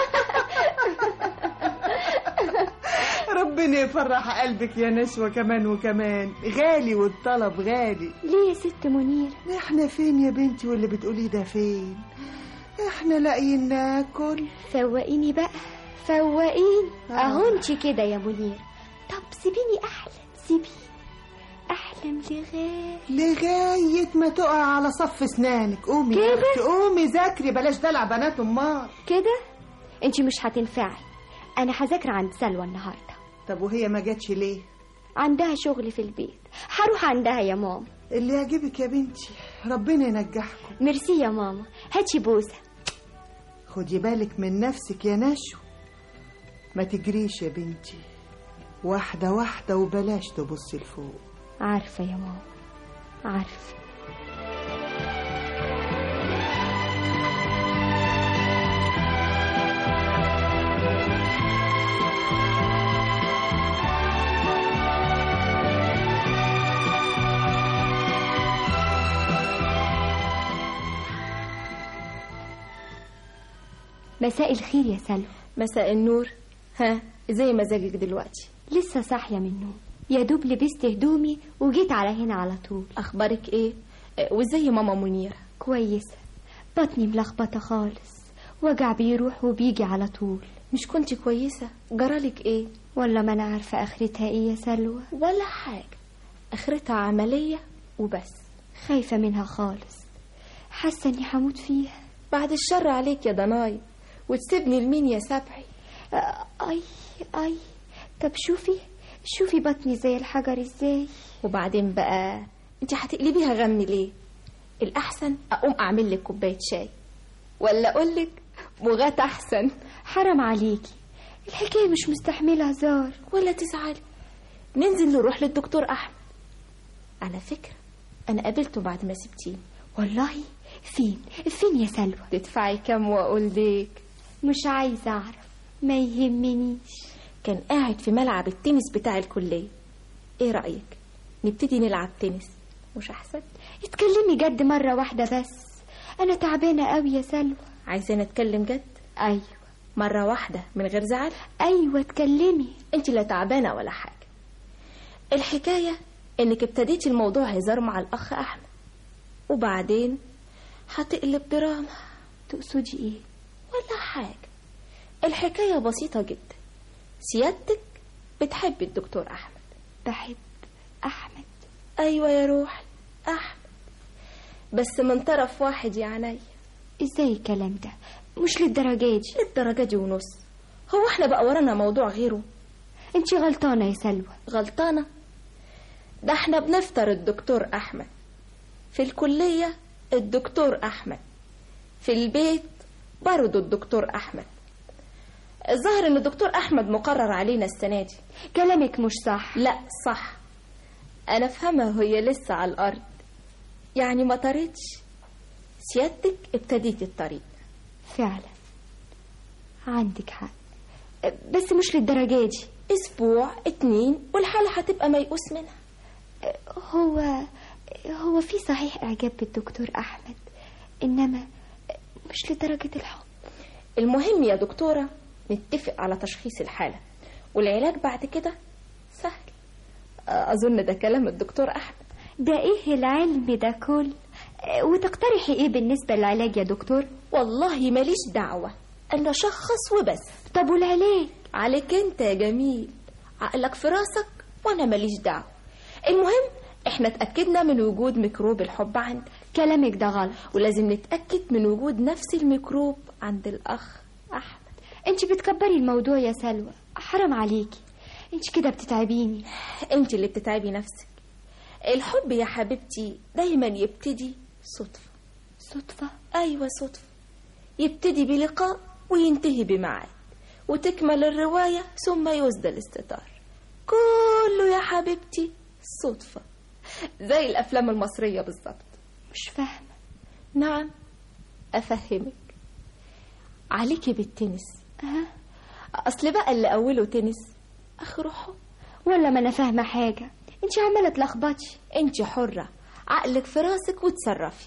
ربنا يفرح قلبك يا نشوة كمان وكمان غالي والطلب غالي ليه يا ست منير احنا فين يا بنتي واللي بتقوليه ده فين احنا لاقيين ناكل فوقيني بقى فوقيني آه. اهو انت كده يا منير طب سيبيني احلم سيبيني احلم لغاية لغاية ما تقع على صف اسنانك قومي يا كده؟ أختي، قومي ذاكري بلاش دلع بنات امال كده انت مش هتنفعي انا هذاكر عند سلوى النهارده طب وهي ما جاتش ليه عندها شغل في البيت هروح عندها يا ماما اللي يعجبك يا بنتي ربنا ينجحكم ميرسي يا ماما هاتي بوسه خدي بالك من نفسك يا نشو ما تجريش يا بنتي واحدة واحدة وبلاش تبصي لفوق عارفه يا ماما عارفه مساء الخير يا سلوى مساء النور ها زي مزاجك دلوقتي لسه صاحية من النوم يا دوب لبست هدومي وجيت على هنا على طول اخبارك ايه آه، وازاي ماما منيره كويسة بطني ملخبطة خالص وجع بيروح وبيجي على طول مش كنت كويسه جرالك ايه ولا ما انا عارفة اخرتها ايه يا سلوى ولا حاجه اخرتها عمليه وبس خايفة منها خالص حاسة اني هموت فيها بعد الشر عليك يا ضناي وتسيبني لمين يا سبعي آه، اي اي طب شوفي شوفي بطني زي الحجر ازاي وبعدين بقى انت هتقلبيها غم ليه الاحسن اقوم اعمل لك كوبايه شاي ولا اقول لك بغات احسن حرام عليكي الحكاية مش مستحملة هزار ولا تزعلي ننزل نروح للدكتور احمد على فكره انا قابلته بعد ما سبتيني والله فين فين يا سلوى تدفعي كام واقول لك مش عايزة اعرف ما يهمنيش كان قاعد في ملعب التنس بتاع الكليه ايه رايك نبتدي نلعب تنس مش احسن اتكلمي جد مرة واحدة بس انا تعبانة قوي يا سلوى عايزين نتكلم جد ايوه مره واحده من غير زعل ايوه اتكلمي انت لا تعبانه ولا حاجه الحكايه انك ابتديتي الموضوع هزار مع الاخ احمد وبعدين هتقلب دراما تقصدي ايه ولا حاجه الحكايه بسيطه جدا سيادتك بتحبي الدكتور احمد بحب احمد ايوه يا روحي احمد بس من طرف واحد يا عينيا ازاي الكلام ده مش للدرجة دي الدرجه دي ونص هو احنا بقى ورانا موضوع غيره انتي غلطانة يا سلوى غلطانة ده احنا بنفطر الدكتور أحمد في الكلية الدكتور أحمد في البيت برضه الدكتور أحمد الظاهر ان الدكتور أحمد مقرر علينا السنة دي كلامك مش صح لا صح أنا فهمها وهي لسه على الأرض يعني ما طريتش سيادتك ابتديتي الطريق فعلا عندك حق بس مش للدرجة دي أسبوع اتنين والحالة هتبقى ميؤوس منها هو هو في صحيح إعجاب بالدكتور أحمد إنما مش لدرجة الحب المهم يا دكتورة نتفق على تشخيص الحالة والعلاج بعد كده سهل أظن ده كلام الدكتور أحمد ده إيه العلم ده كل وتقترحي إيه بالنسبة للعلاج يا دكتور والله ماليش دعوة أنا شخص وبس طب والعلاج عليك أنت يا جميل عقلك في راسك وأنا ماليش دعوة المهم احنا اتأكدنا من وجود ميكروب الحب عندك كلامك ده غلط ولازم نتأكد من وجود نفس الميكروب عند الأخ أحمد انت بتكبري الموضوع يا سلوى حرام عليكي انت كده بتتعبيني انت اللي بتتعبي نفسك الحب يا حبيبتي دايما يبتدي صدفة صدفة أيوة صدفة يبتدي بلقاء وينتهي بميعاد وتكمل الرواية ثم يسدى الاستطار كله يا حبيبتي صدفة زي الأفلام المصرية بالظبط مش فاهمة نعم أفهمك عليكي بالتنس أه. أصل بقى اللي أوله تنس آخره حب ولا ما أنا فاهمة حاجة انت عمالة تلخبطي انت حرة عقلك في راسك وتصرفي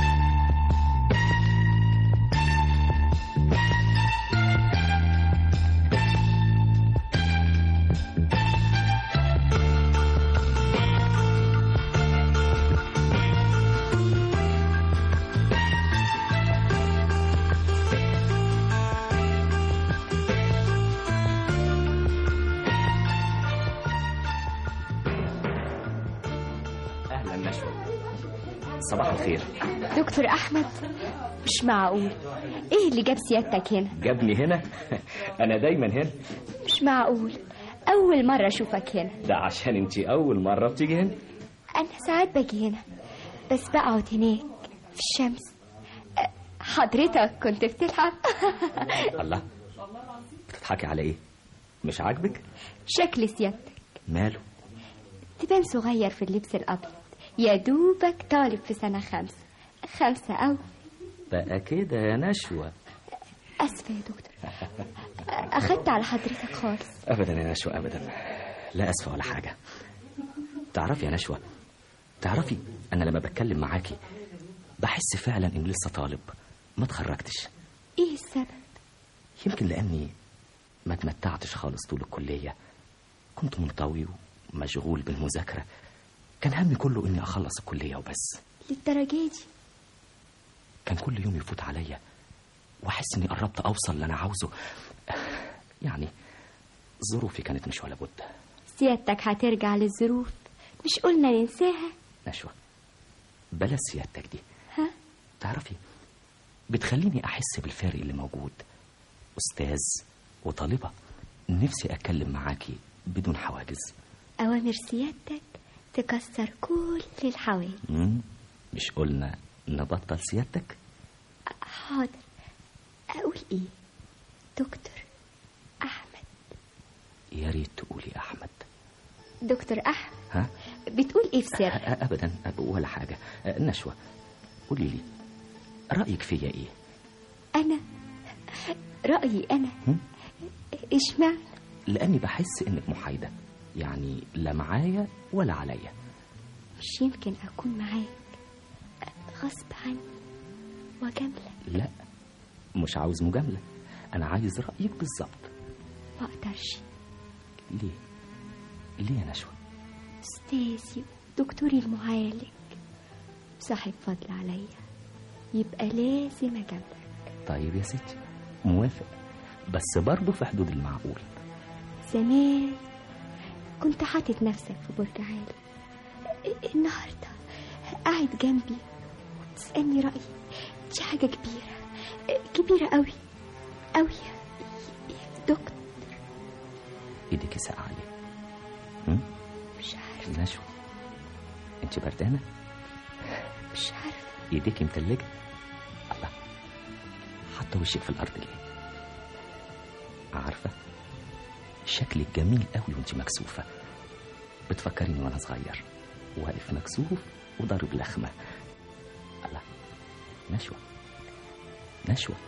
اهلا نشوى صباح الخير دكتور أحمد مش معقول ايه اللي جاب سيادتك هنا جابني هنا انا دايما هنا مش معقول أول مرة أشوفك هنا ده عشان انت اول مره بتيجي هنا أنا ساعات باجي هنا بس بقعد هناك في الشمس أه، حضرتك كنت بتلعب الله بتضحكي على ايه مش عاجبك شكل سيادتك ماله تبان صغير في اللبس الأبيض يا دوبك طالب في سنة خمسة خمسة أو بقى كده يا نشوى أسفة يا دكتور أخدت على حضرتك خالص ابدا يا نشوى ابدا لا اسفه ولا حاجه تعرفي يا نشوى تعرفي انا لما بتكلم معاكي بحس فعلا اني لسه طالب ما اتخرجتش إيه السبب؟ يمكن لاني ما تمتعتش خالص طول الكلية كنت منطوي ومشغول بالمذاكرة كان همي كله إني أخلص الكلية وبس للدرجة دي كان كل يوم يفوت عليا واحس اني قربت اوصل اللي انا عاوزه يعني ظروفي كانت مش ولا بد سيادتك هترجع للظروف مش قلنا ننساها نشوى بلاش سيادتك دي ها تعرفي بتخليني احس بالفارق اللي موجود استاذ وطالبه نفسي اتكلم معاكي بدون حواجز أوامر سيادتك تكسر كل الحواجز مم؟ مش قلنا نبطل سيادتك حاضر أقول إيه دكتور أحمد يا ريت تقولي احمد دكتور أحمد ها بتقول إيه في سر أ- ابدا أب- ولا حاجه أ، نشوى قولي لي رايك فيا ايه أنا رأيي أنا هم؟ إشمعنى لاني بحس انك محايده يعني لا معايا ولا عليا مش يمكن أكون معاك غصب عني وجاملة لا مش عاوز مجامله انا عايز رايك بالظبط ما أقدرش ليه ليه يا نشوى أستاذي دكتوري المعالج صاحب فضل عليا يبقى لازم أجاملك طيب يا ستي موافق بس برضه في حدود المعقول زمان كنت حاطط نفسك في برج عالي النهاردة قاعد جنبي وتسألني رأيي دي حاجة كبيرة كبيرة قوي قوي يا دكتور ايديكي ساقعه ليه هم؟ مش عارفة نشوى انت بردانه مش عارفة ايديكي متلجه الله حتى وشك في الارض ليه عارفه شكلك جميل قوي وانت مكسوفه بتفكريني وانا صغير واقف مكسوف وضارب لخمه الله نشوى نشوى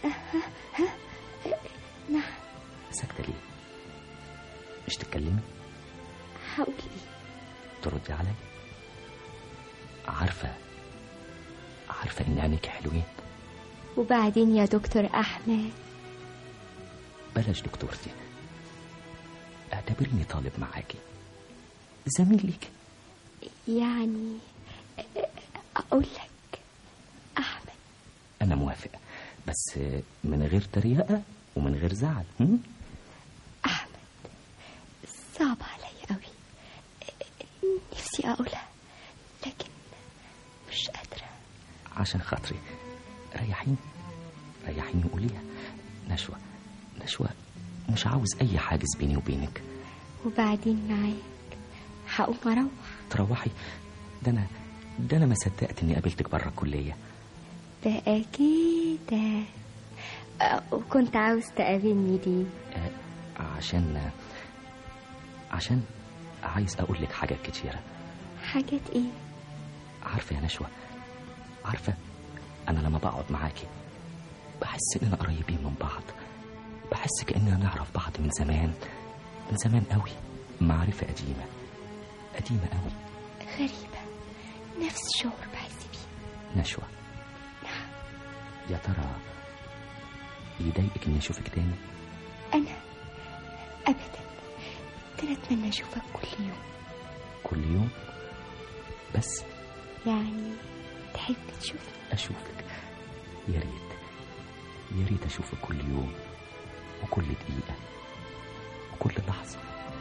نعم ساكته ليه مش تتكلمي هقول ايه تردي علي عارفه عارفه ان عينيك حلوين وبعدين يا دكتور أحمد بلاش دكتورتي اعتبريني طالب معاكي زميل ليك يعني أقول لك أحمد انا موافق بس من غير تريقه ومن غير زعل هم؟ أحمد صعب علي قوي نفسي أقولها لكن مش قادرة عشان خاطري ريحيني ريحيني وقوليها نشوى نشوى مش عاوز اي حاجز بيني وبينك وبعدين معاك هقوم أروح تروحي ده انا ده انا ما صدقت اني قابلتك بره الكليه بقى كده أه، وكنت عاوز تقابلني ليه آه، عشان عشان عايز اقول لك حاجات كتيره حاجات ايه عارفه يا نشوى عارفه انا لما بقعد معاكي بحس اننا قريبين من بعض بحس كاننا نعرف بعض من زمان من زمان قوي معرفه قديمه قديمه قوي غريبة نفس شعور بحس بيه نشوى يا ترى يضايقك اني اشوفك تاني أنا أبدا ده أنا أتمنى أشوفك كل يوم كل يوم بس يعني تحب تشوفني اشوفك يا ريت يا ريت اشوفك كل يوم وكل دقيقه وكل لحظه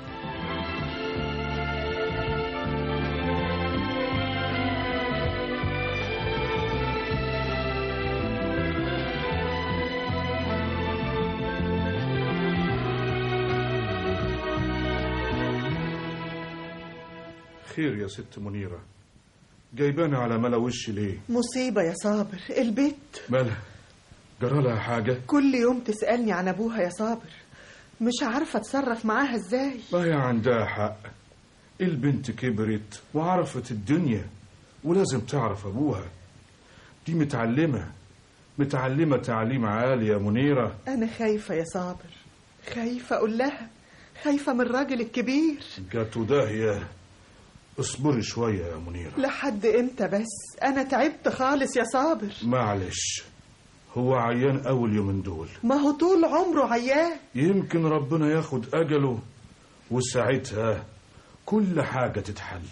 خير يا ست منيرة جايبانا على ملا وش ليه مصيبة يا صابر البيت مالها جرى لها حاجة كل يوم تسألني عن أبوها يا صابر مش عارفة أتصرف معاها إزاي ما هي عندها حق البنت كبرت وعرفت الدنيا ولازم تعرف أبوها دي متعلمة متعلمة تعليم عالي يا منيرة أنا خايفة يا صابر خايفة أقول لها خايفة من الراجل الكبير جات داهية اصبري شوية يا منيرة لحد إمتى بس أنا تعبت خالص يا صابر معلش هو عيان أول يومين دول ما هو طول عمره عيان يمكن ربنا ياخد أجله وساعتها كل حاجة تتحل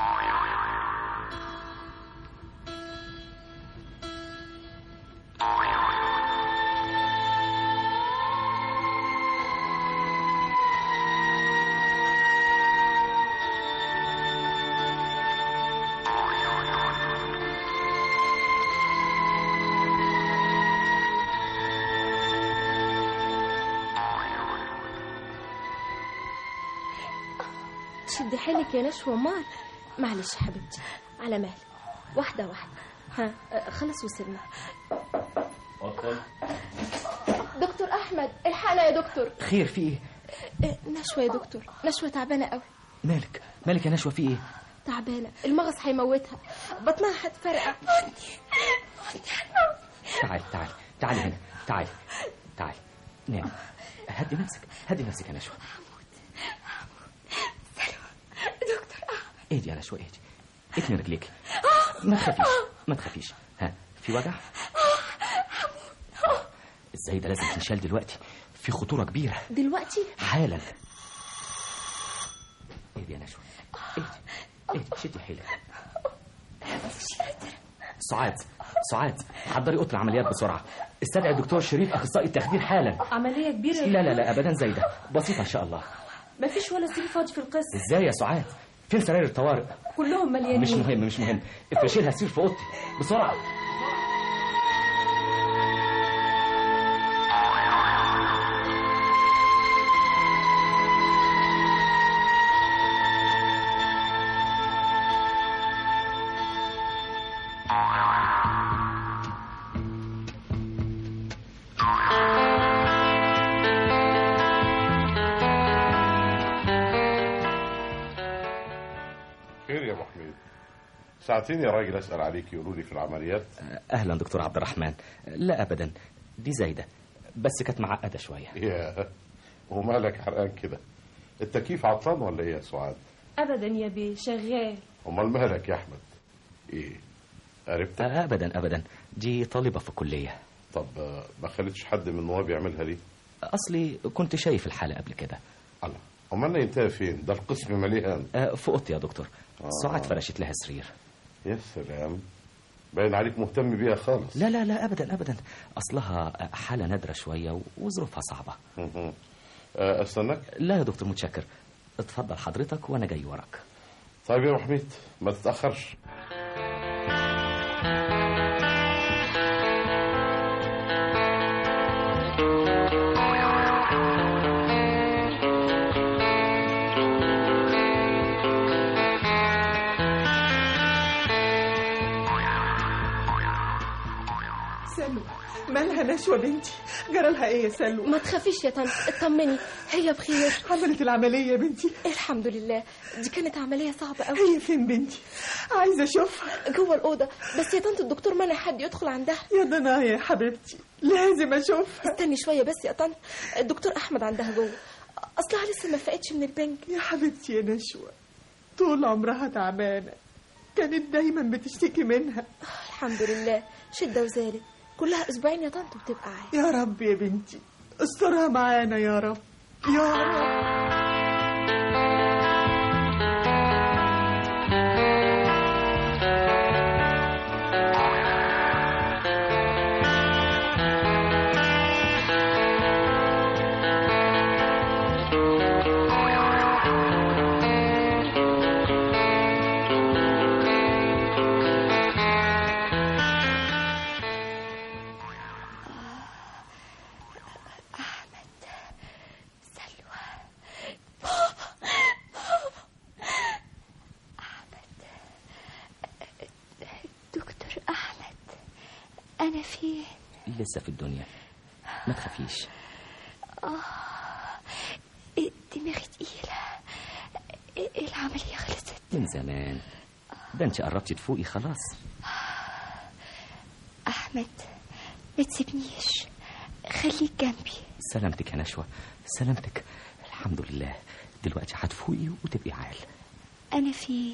شدي حيلك يا نشوى مال معلش حبيبتي على مهلك واحدة واحدة ها آه، خلص وصلنا دكتور أحمد الحقنا يا دكتور خير في ايه آه، نشوى يا دكتور نشوى تعبانة قوي مالك مالك يا نشوى في ايه تعبانة المغص هيموتها بطنها هتفرقع تعالي تعالي تعالي هنا تعالي تعالي نام هدي نفسك هدي نفسك يا نشوى دكتور اهدي يا نشوى اهدي اتني رجليك ما تخافيش ما تخافيش ها في وجع ازاي ده لازم تنشال دلوقتي في خطورة كبيرة دلوقتي حالا اهدي يا نشوى اهدي اهدي شدي حيلك سعاد سعاد حضري اوضه العمليات بسرعه استدعي الدكتور شريف اخصائي التخدير حالا عملية كبيرة لا لا لا ابدا زي ده بسيطه ان شاء الله مفيش ولا سرير فاضي في القسم ازاي يا سعاد فين سراير الطوارئ كلهم مليانين مش مهم مش مهم افرشي لها سرير في اوضتي بسرعه خير يا ابو حميد ساعتين يا راجل اسال عليك يقولوا لي في العمليات اهلا دكتور عبد الرحمن لا ابدا دي زايده بس كانت معقده شويه يا ومالك حرقان كده التكييف عطلان ولا ايه يا سعاد ابدا يا بيه شغال امال مالك يا احمد ايه عرفت ابدا ابدا دي طالبه في الكليه طب آه، ما خليتش حد من النواب يعملها ليه اصلي كنت شايف الحاله قبل كده الله امال ينتهي فين ده القسم مليان آه، في اوضتي يا دكتور آه. سعاد فرشت لها سرير يا سلام باين عليك مهتم بيها خالص لا لا لا ابدا ابدا اصلها حاله نادره شويه وظروفها صعبه مهم. آه، استناك لا يا دكتور متشكر اتفضل حضرتك وانا جاي وراك طيب يا ابو حميد ما تتاخرش سلوى مالها نشوى بنتي جرى لها ايه يا سلوى ما تخافيش يا طنط اطمني هي بخير عملت العمليه يا بنتي الحمد لله دي كانت عملية صعبة قوي هي فين بنتي عايزه اشوفها جوه الأوضة بس يا طنط الدكتور منع حد يدخل عندها يا ضنايا يا حبيبتي لازم اشوفها استني شوية بس يا طنط الدكتور أحمد عندها جوه أصلها لسه ما فاقتش من البنج يا حبيبتي يا نشوى طول عمرها تعبانه كانت دايما بتشتكي منها الحمد لله شدة وزالت كلها أسبوعين يا طنط وبتبقى عادي يا رب يا بنتي استرها معانا يا رب يا رب سلوى أحمد دكتور أحمد أنا فين؟ لسه في الدنيا ما تخافيش دماغي تقيلة العملية خلصت من زمان ده انت قربتي تفوقي خلاص أحمد ما تسيبنيش خليك جنبي سلامتك يا نشوى سلامتك الحمد لله دلوقتي هتفوقي وتبقي عال أنا فين؟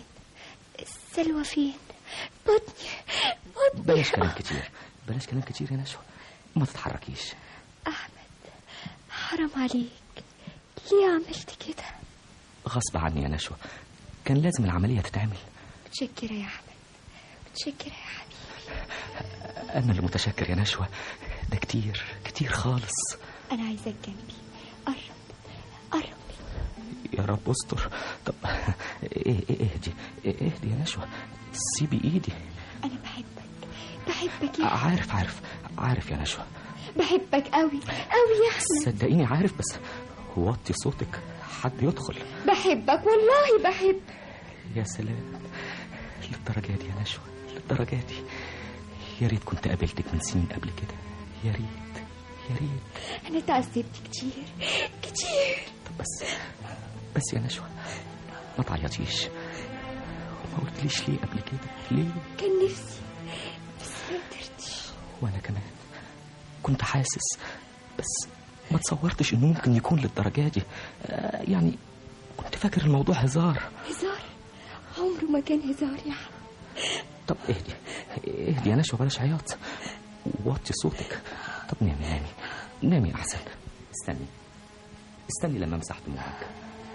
سلوى فين؟ بطني بطني بلاش كلام كتير بلاش كلام كتير يا نشوى ما تتحركيش أحمد حرام عليك ليه عملت كده غصب عني يا نشوى كان لازم العملية تتعمل متشكرة يا أحمد متشكرة يا حبيبي أنا اللي متشكر يا نشوى ده كتير كتير خالص أنا عايزاك جنبي قرب قرب يا رب استر طب ايه ايه اهدي إيه اهدي يا نشوى سيبي ايدي أنا بحبك بحبك يا عارف عارف عارف يا نشوى بحبك قوي قوي يا أحمد صدقيني عارف بس وطي صوتك حد يدخل بحبك والله بحبك يا سلام للدرجة دي يا نشوى للدرجة دي يا ريت كنت قابلتك من سنين قبل كده يا ريت يا ريت أنا تعذبت كتير كتير طب بس بس يا نشوى ما تعيطيش وما قلتليش ليه قبل كده ليه كان نفسي بس ما قدرتش وانا كمان كنت حاسس بس ما تصورتش انه ممكن يكون للدرجة دي آه يعني كنت فاكر الموضوع هزار هزار عمره ما كان هزار يا أحمد طب اهدي اهدي يا نشوى بلاش عياط وطي صوتك طب نامي نامي نامي احسن استني استني لما امسح دموعك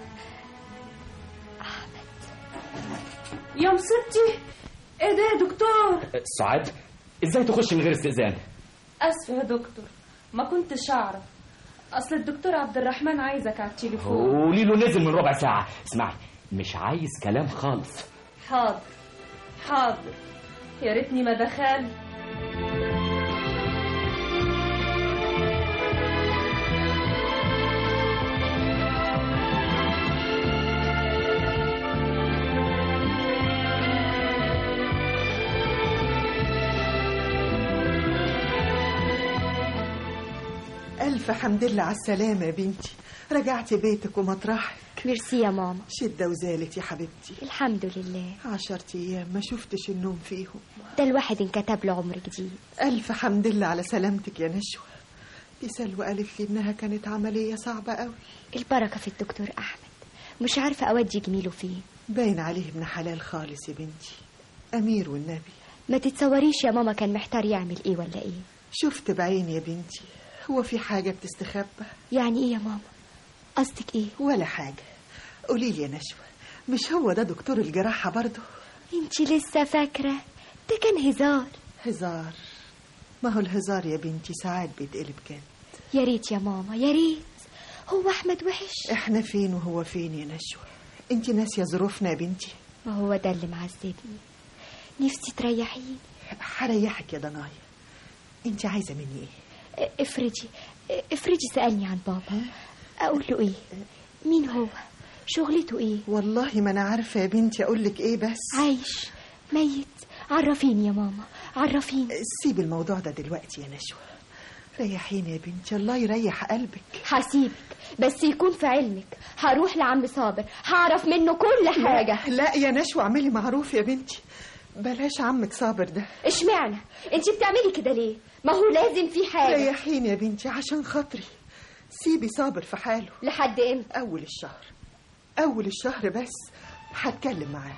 يا مصيبتي ايه ده يا دكتور سعاد ازاي تخش من غير استئذان اسفه يا دكتور ما كنتش اعرف اصل الدكتور عبد الرحمن عايزك على التليفون قولي له نزل من ربع ساعة اسمعي مش عايز كلام خالص حاضر حاضر يا ريتني ما دخل ألف حمد لله على السلامة يا بنتي رجعتي بيتك ومطرحك ميرسي يا ماما شدة وزالت يا حبيبتي الحمد لله عشرة أيام ما شفتش النوم فيهم ده الواحد انكتب له عمر جديد ألف حمد لله على سلامتك يا نشوى دي سلوى قالت لي إنها كانت عملية صعبة قوي البركة في الدكتور أحمد مش عارفة أودي جميله فين باين عليه ابن حلال خالص يا بنتي أمير والنبي ما تتصوريش يا ماما كان محتار يعمل ايه ولا ايه شفت بعيني يا بنتي هو في حاجة بتستخبى يعني ايه يا ماما قصدك ايه ولا حاجة قولي لي يا نشوى مش هو ده دكتور الجراحة برضه انت لسه فاكرة ده كان هزار هزار ما هو الهزار يا بنتي ساعات بيتقلب كده يا ريت يا ماما يا ريت هو احمد وحش احنا فين وهو فين يا نشوى انت ناسية ظروفنا يا بنتي ما هو ده اللي معذبني نفسي تريحيني هريحك يا ضنايا انت عايزة مني ايه افرضي افرضي سألني عن بابا اقول له ايه مين هو شغلته ايه والله ما انا عارفة يا بنتي اقول لك ايه بس عايش ميت عرفيني يا ماما عرفيني سيب الموضوع ده دلوقتي يا نشوى ريحيني يا بنتي الله يريح قلبك هسيبك بس يكون في علمك هروح لعم صابر هعرف منه كل حاجة لا, لا يا نشوى اعملي معروف يا بنتي بلاش عمك صابر ده اشمعنى انت بتعملي كده ليه ما هو لازم في حاجة ريحيني يا بنتي عشان خاطري سيبي صابر في حاله لحد امتى اول الشهر اول الشهر بس هتكلم معاه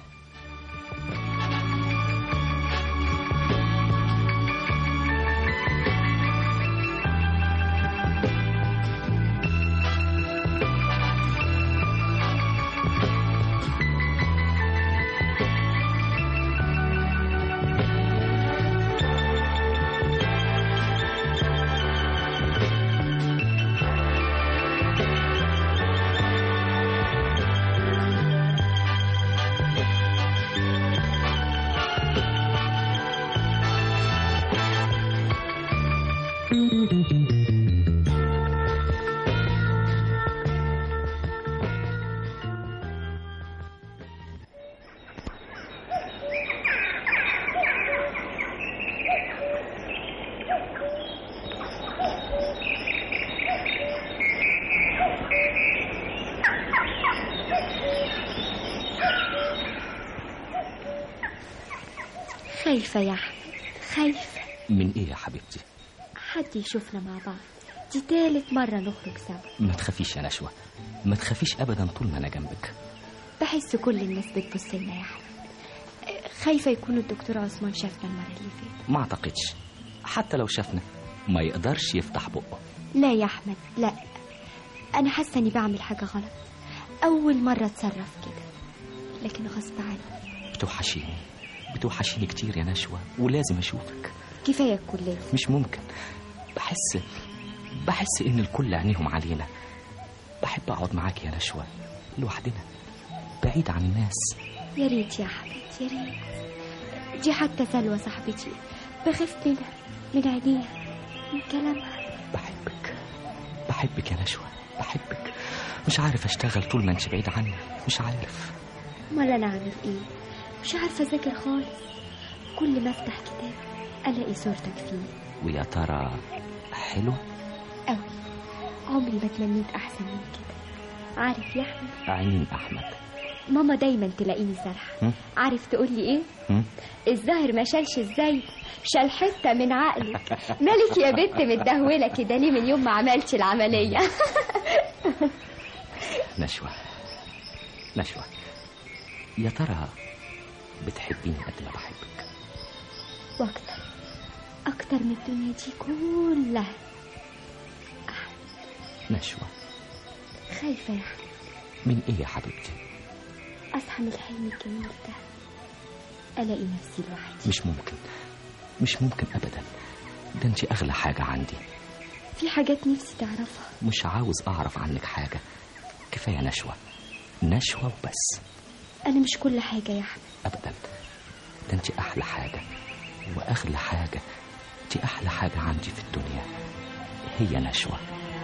خايفة يا أحمد خايفة من ايه يا حبيبتي حد يشوفنا مع بعض دي تالت مرة نخرج سوا ما تخافيش يا نشوى ما تخافيش ابدا طول ما انا جنبك بحس كل الناس بتبص لنا يا أحمد خايفة يكون الدكتور عثمان شافنا المرة اللي فاتت ما اعتقدش حتى لو شافنا ما يقدرش يفتح بقه لا يا احمد لا انا حاسه اني بعمل حاجه غلط اول مره اتصرف كده لكن غصب عني بتوحشيني بتوحشيني كتير يا نشوى ولازم اشوفك كفايه الكليه مش ممكن بحس بحس ان الكل عينيهم علينا بحب اقعد معاك يا نشوى لوحدنا بعيد عن الناس يا ريت يا احمد يا ريت دي حتى سلوى صاحبتي بخاف منها من عينيها من كلامها بحبك بحبك يا نشوى بحبك مش عارف اشتغل طول ما انت بعيد عني مش عارف امال انا اعمل ايه مش عارفه اذاكر خالص كل ما افتح كتاب الاقي صورتك فيه ويا ترى حلو قوي عمري ما تمنيت احسن من كده عارف يا احمد عين احمد ماما دايما تلاقيني سرحه هم؟ عارف تقول لي ايه هم؟ الظاهر ما شالش ازاي شال حته من عقلك مالك يا بنت متدهوله كده ليه من يوم ما عملتش العمليه نشوى نشوى يا ترى بتحبيني قد ما بحبك واكتر اكتر من الدنيا دي كلها نشوى خايفه يا احمد من ايه يا حبيبتي اصحى من الحلم الجميل ده الاقي نفسي لوحدي مش ممكن مش ممكن ابدا ده انت اغلى حاجه عندي في حاجات نفسي تعرفها مش عاوز اعرف عنك حاجه كفايه نشوى نشوى وبس انا مش كل حاجه يا احمد ابدا ده انت احلى حاجه واغلى حاجه انت احلى حاجه عندي في الدنيا هي نشوى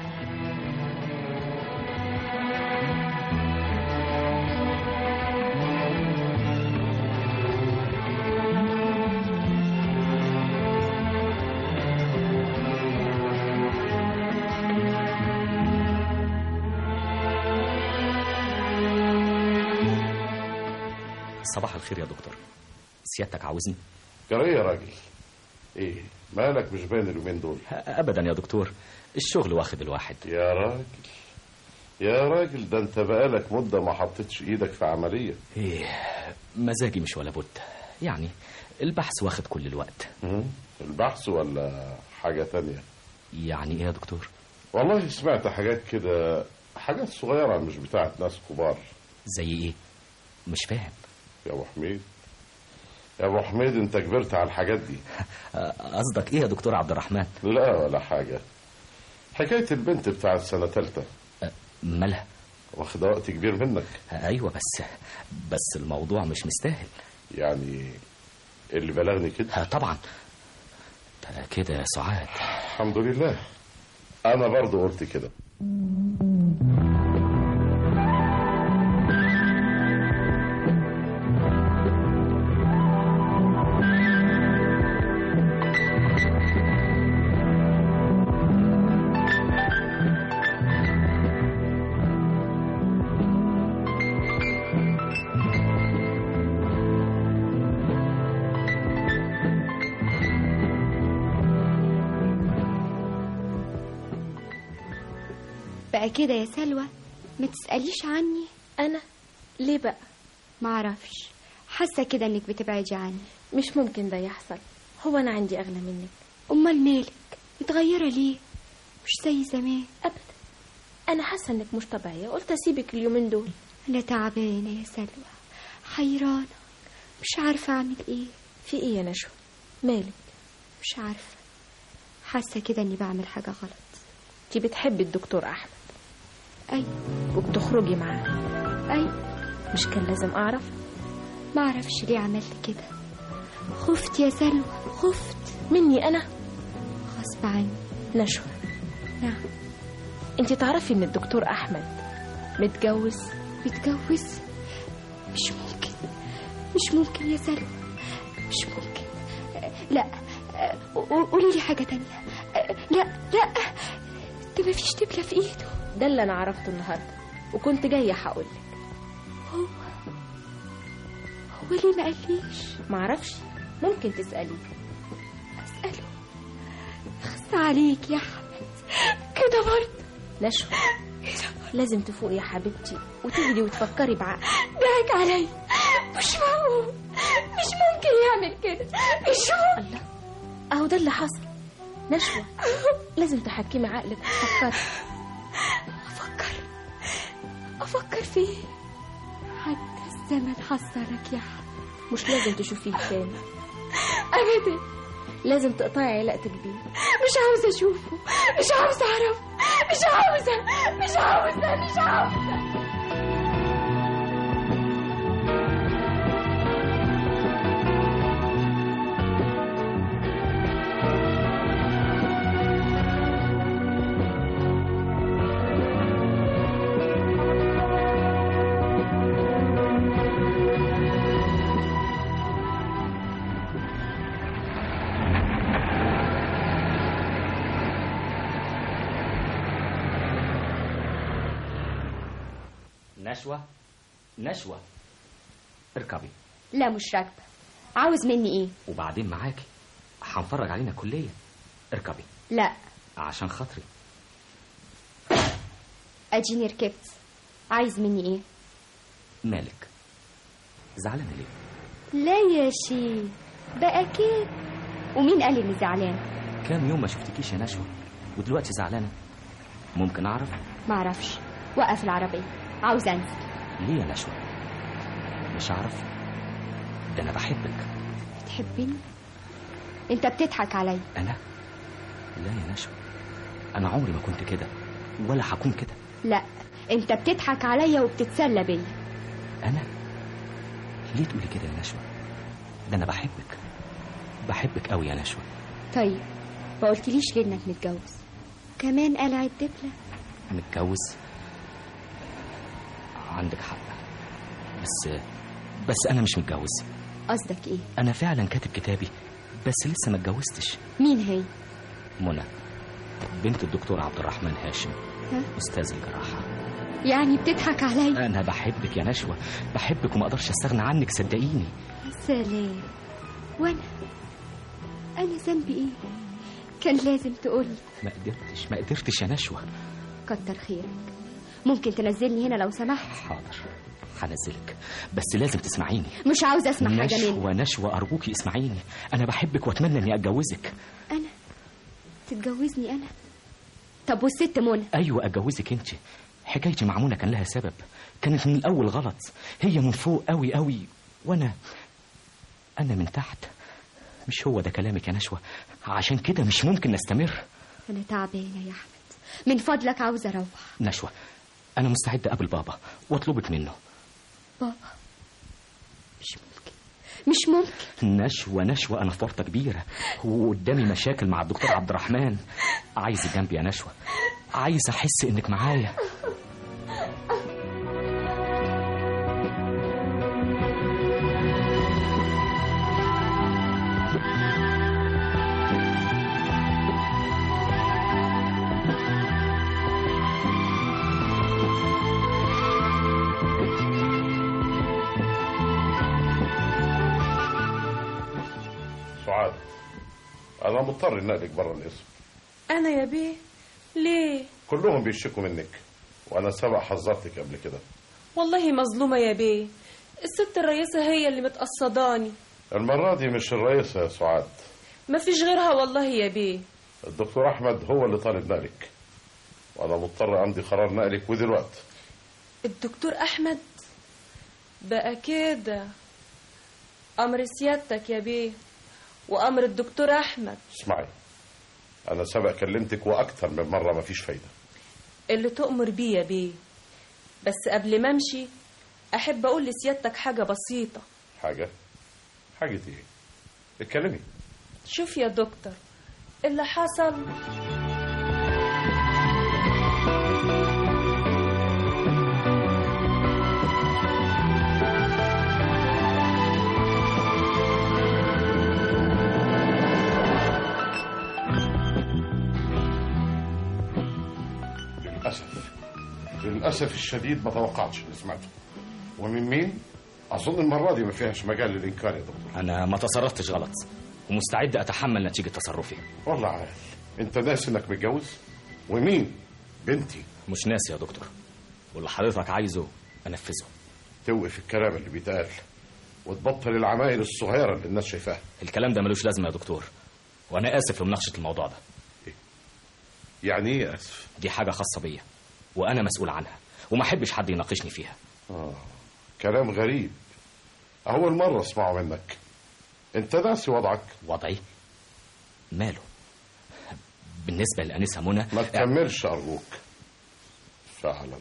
صباح الخير يا دكتور سيادتك عاوزني جرى يا راجل ايه مالك مش باين اليومين دول ابدا يا دكتور الشغل واخد الواحد يا راجل يا راجل ده انت بقالك مدة ما حطيتش ايدك في عملية ايه مزاجي مش ولا بد يعني البحث واخد كل الوقت مم؟ البحث ولا حاجة تانية يعني ايه يا دكتور والله سمعت حاجات كده حاجات صغيرة مش بتاعت ناس كبار زي ايه مش فاهم يا ابو حميد يا ابو حميد انت كبرت على الحاجات دي قصدك ايه يا دكتور عبد الرحمن لا ولا حاجة حكاية البنت بتاعت سنة تالتة مالها واخدة وقت كبير منك ايوه بس بس الموضوع مش مستاهل يعني اللي بلغني كده طبعا ده كده يا سعاد الحمد لله انا برضو قلت كده بقى كده يا سلوى ما تسأليش عني أنا ليه بقى معرفش حاسة كده انك بتبعدي عني مش ممكن ده يحصل هو أنا عندي أغلى منك امال مالك متغيرة ليه مش زي زمان أبدا أنا حاسة إنك مش طبيعية قلت أسيبك اليومين دول انا تعبانة يا سلوى حيرانة مش عارفة اعمل ايه في إيه يا نشوى مالك مش عارفة حاسة كده اني بعمل حاجة غلط انتي بتحبي الدكتور أحمد ايوه وبتخرجي معاه ايوه مش كان لازم أعرف معرفش ليه عملت كده خفت يا سلوى خفت مني أنا غصب عني نشوى نعم انتي تعرفي إن الدكتور أحمد متجوز متجوز مش ممكن مش ممكن يا سلوى مش ممكن لا قولي لي حاجة تانية لا لا ده مفيش دبلة في ايده ده اللي أنا عرفته النهاردة وكنت جاية هقولك هو هو ليه ما قاليش معرفش ممكن تسأليه أسأله خص عليك يا أحمد كده برضه نشوى لازم تفوقي يا حبيبتي وتهدي وتفكري بعقل ضحك عليا مش معقول مش ممكن يعمل كده مش ممكن الله اهو ده اللي حصل نشوة لازم تحكمي عقلك وتفكري أفكر أفكر فيه حتى الزمن حذرك يا حبيبي مش لازم تشوفيه تاني أبدا لازم تقطعي علاقتك بيه مش عاوزة أشوفه مش عاوزة أعرف مش عاوزة مش عاوزة مش عاوزة نشوة نشوة اركبي لا مش راكبة عاوز مني إيه وبعدين معاكي هنفرج علينا كلية اركبي لا عشان خاطري أديني ركبت عايز مني إيه مالك زعلانة ليه لا يا شي بقى كده ومين قال إني زعلان كام يوم ما شفتكيش يا نشوة ودلوقتي زعلانة ممكن أعرف معرفش وقف العربية عاوز أنزل ليه يا نشوة مش أعرف ده أنا بحبك بتحبني انت بتضحك عليا أنا لا يا نشوة أنا عمري ما كنت كده ولا هكون كده لا انت بتضحك عليا وبتتسلى بيا أنا ليه تقولي كده يا نشوة ده أنا بحبك بحبك قوي يا نشوة طيب ما قلتليش ليه انك متجوز كمان قلع الدبلة متجوز عندك حق بس بس أنا مش متجوز قصدك ايه أنا فعلا كاتب كتابي بس لسه ما اتجوزتش مين هي منى بنت الدكتور عبد الرحمن هاشم ها؟ أستاذ الجراحة يعني بتضحك عليا أنا بحبك يا نشوة بحبك وما أقدرش أستغنى عنك صدقيني يا سلام وانا انا ذنبي ايه كان لازم تقولي ما قدرتش ما قدرتش يا نشوة كتر خيرك ممكن تنزلني هنا لو سمحت حاضر هنزلك بس لازم تسمعيني مش عاوزه اسمع حاجه منك نشوة نشوة أرجوكي اسمعيني أنا بحبك وأتمنى إني أتجوزك انا تتجوزني انا طب والست منى أيوة أتجوزك أنت حكايتي مع منى كان لها سبب كانت من الأول غلط هي من فوق قوي قوي وأنا أنا من تحت مش هو ده كلامك يا نشوة عشان كده مش ممكن نستمر انا تعبانه يا احمد من فضلك عاوزه اروح نشوة أنا مستعد أقابل بابا وأطلبك منه بابا مش ممكن مش ممكن نشوة نشوة أنا في ورطة كبيرة وقدامي مشاكل مع الدكتور عبد الرحمن عايز جنبي يا نشوة عايز أحس إنك معايا سعاد انا مضطر انقلك بره الاسم أنا يا بيه ليه؟ كلهم بيشتكوا منك وانا سبق حذرتك قبل كده والله مظلومة يا بيه الست الرئيسة هي اللي متقصداني المره دي مش الرئيسه يا سعاد ما فيش غيرها والله يا بيه الدكتور احمد هو اللي طالب نقلك وانا مضطر امضي قرار نقلك ودلوقتي الدكتور أحمد بقى كده أمر سيادتك يا بيه وأمر الدكتور أحمد اسمعي انا سبق كلمتك واكتر من مره مفيش فايده اللي تؤمر بيه يا بيه بس قبل ما امشي أحب أقول لسيادتك حاجة بسيطة حاجه حاجه ايه اتكلمي شوف يا دكتور اللي حصل للاسف للاسف الشديد ما توقعتش اللي سمعته ومن مين اظن المره دي ما فيهاش مجال للانكار يا دكتور أنا ما تصرفتش غلط ومستعد أتحمل نتيجة تصرفي والله عارف انت ناسي انك متجوز ومين بنتي مش ناسي يا دكتور واللي حضرتك عايزه أنفذه توقف الكلام اللي بيتقال وتبطل العمايل الصغيره اللي الناس شايفاها الكلام ده ملوش لازمة يا دكتور وأنا آسف لمناقشة الموضوع ده يعني ايه اسف دي حاجة خاصة بيا وأنا مسؤول عنها وما أحبش حد يناقشني فيها آه. كلام غريب أول مرة أسمعه منك أنت ناسي وضعك وضعي ماله بالنسبة لأنسة منى ما تكملش أرجوك فعلا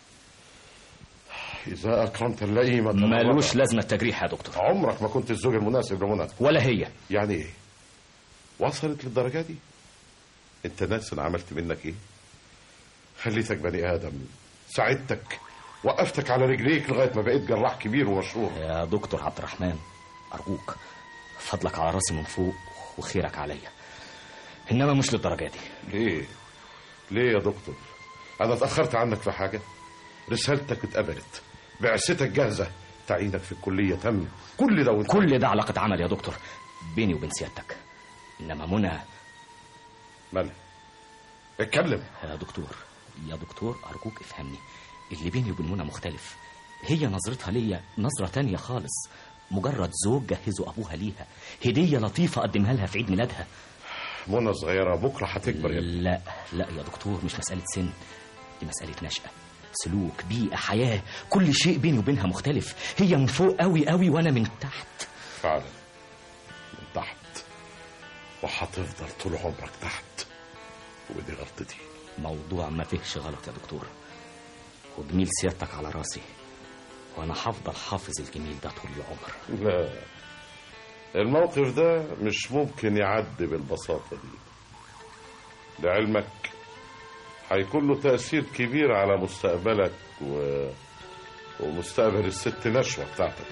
إذا أكرمت اللئيمة مالوش لازمة التجريح يا دكتور عمرك ما كنت الزوج المناسب لمنى ولا هي يعني إيه وصلت للدرجة دي أنت ناس أنا عملت منك إيه خليتك بني آدم ساعدتك وقفتك على رجليك لغاية ما بقيت جراح كبير ومشهور يا دكتور عبد الرحمن أرجوك فضلك على راسي من فوق وخيرك عليا إنما مش للدرجة دي ليه ليه يا دكتور أنا اتأخرت عنك في حاجة رسالتك اتقبلت بعثتك جاهزة تعيينك في الكلية تم كل ده وانت كل ده علاقة عمل يا دكتور بيني وبين سيادتك إنما منى مالها اتكلم يا دكتور يا دكتور أرجوك افهمني اللي بيني وبين منى مختلف هي نظرتها ليا نظرة تانية خالص مجرد زوج جهزه أبوها ليها هدية لطيفة قدمها لها في عيد ميلادها منى صغيرة بكرة هتكبر يا ابني. لا لا يا دكتور مش مسألة سن دي مسألة نشأة سلوك بيئة حياة كل شيء بيني وبينها مختلف هي من فوق قوي قوي وأنا من تحت فعلا من تحت وهتفضل طول عمرك تحت ودي غلطتي موضوع ما فيهش غلط يا دكتور وجميل سيادتك على راسي وأنا هفضل حافظ الجميل ده طول العمر لا الموقف ده مش ممكن يعدي بالبساطة دي لعلمك هيكون له تأثير كبير على مستقبلك و... ومستقبل الست نشوة بتاعتك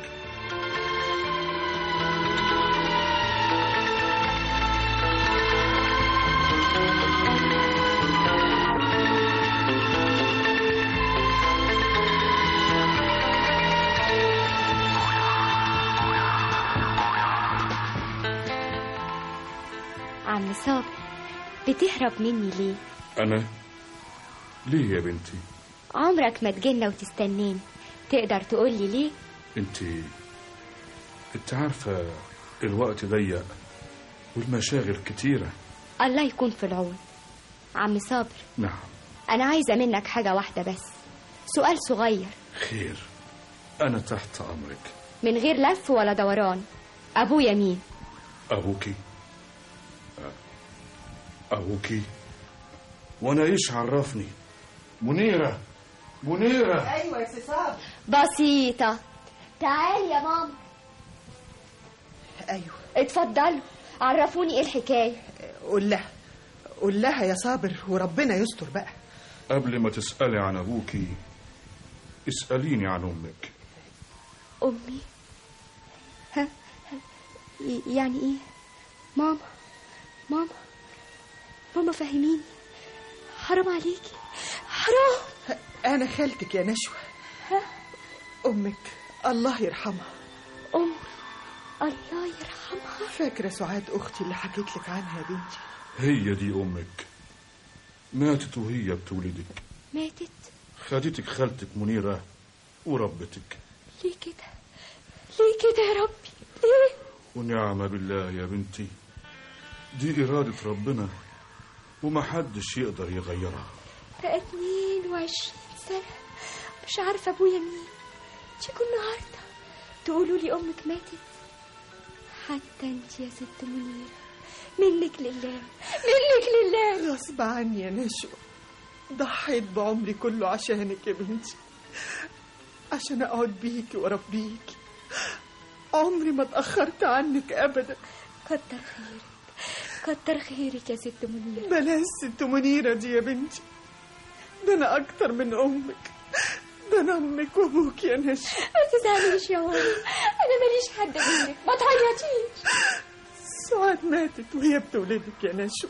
عم صابر بتهرب مني ليه أنا ليه يا بنتي عمرك ما تجينا وتستناني تقدر تقولي ليه انت انت عارفة الوقت ضيق والمشاغل كتيرة الله يكون في العون عم صابر نعم انا عايزه منك حاجه واحده بس سؤال صغير خير أنا تحت أمرك من غير لف ولا دوران ابويا مين أبوكي أبوكي وأنا إيش عرفني منيرة منيرة ايوه يا سي صابر بسيطه تعالي يا ماما ايوه اتفضلوا عرفوني ايه الحكايه قول لها قول لها يا صابر وربنا يستر بقى قبل ما تسألي عن أبوكي اسأليني عن أمك امي ها ها، ي- يعني ايه ماما ماما ماما فهميني حرام عليكي حرام انا خالتك يا نشوى امك الله يرحمها امي الله يرحمها فاكره سعاد اختي اللي حكيت لك عنها يا بنتي هي دي أمك ماتت وهي بتولدك ماتت خدتك خالتك منيرة وربتك ليه كده ليه كده يا ربي ليه ونعم بالله يا بنتي دي إرادة ربنا ومحدش يقدر يغيرها بقى 22 سنة مش عارفة أبويا مين تيجوا النهاردة تقولوا لي أمك ماتت حتى أنت يا ست منيرة منك لله منك لله غصب عني يا نشوى ضحيت بعمري كله عشانك يا بنتي عشان اقعد بيكي واربيكي عمري ما اتاخرت عنك ابدا كتر خيرك كتر خيرك يا ست منيرة بلاش ست منيرة دي يا بنتي ده انا اكتر من امك ده انا امك وابوك يا نشوى ما تزعليش يا ماما أنا ماليش حد منك ما تعيطيش سعاد ماتت وهي بتولدك يا نشوى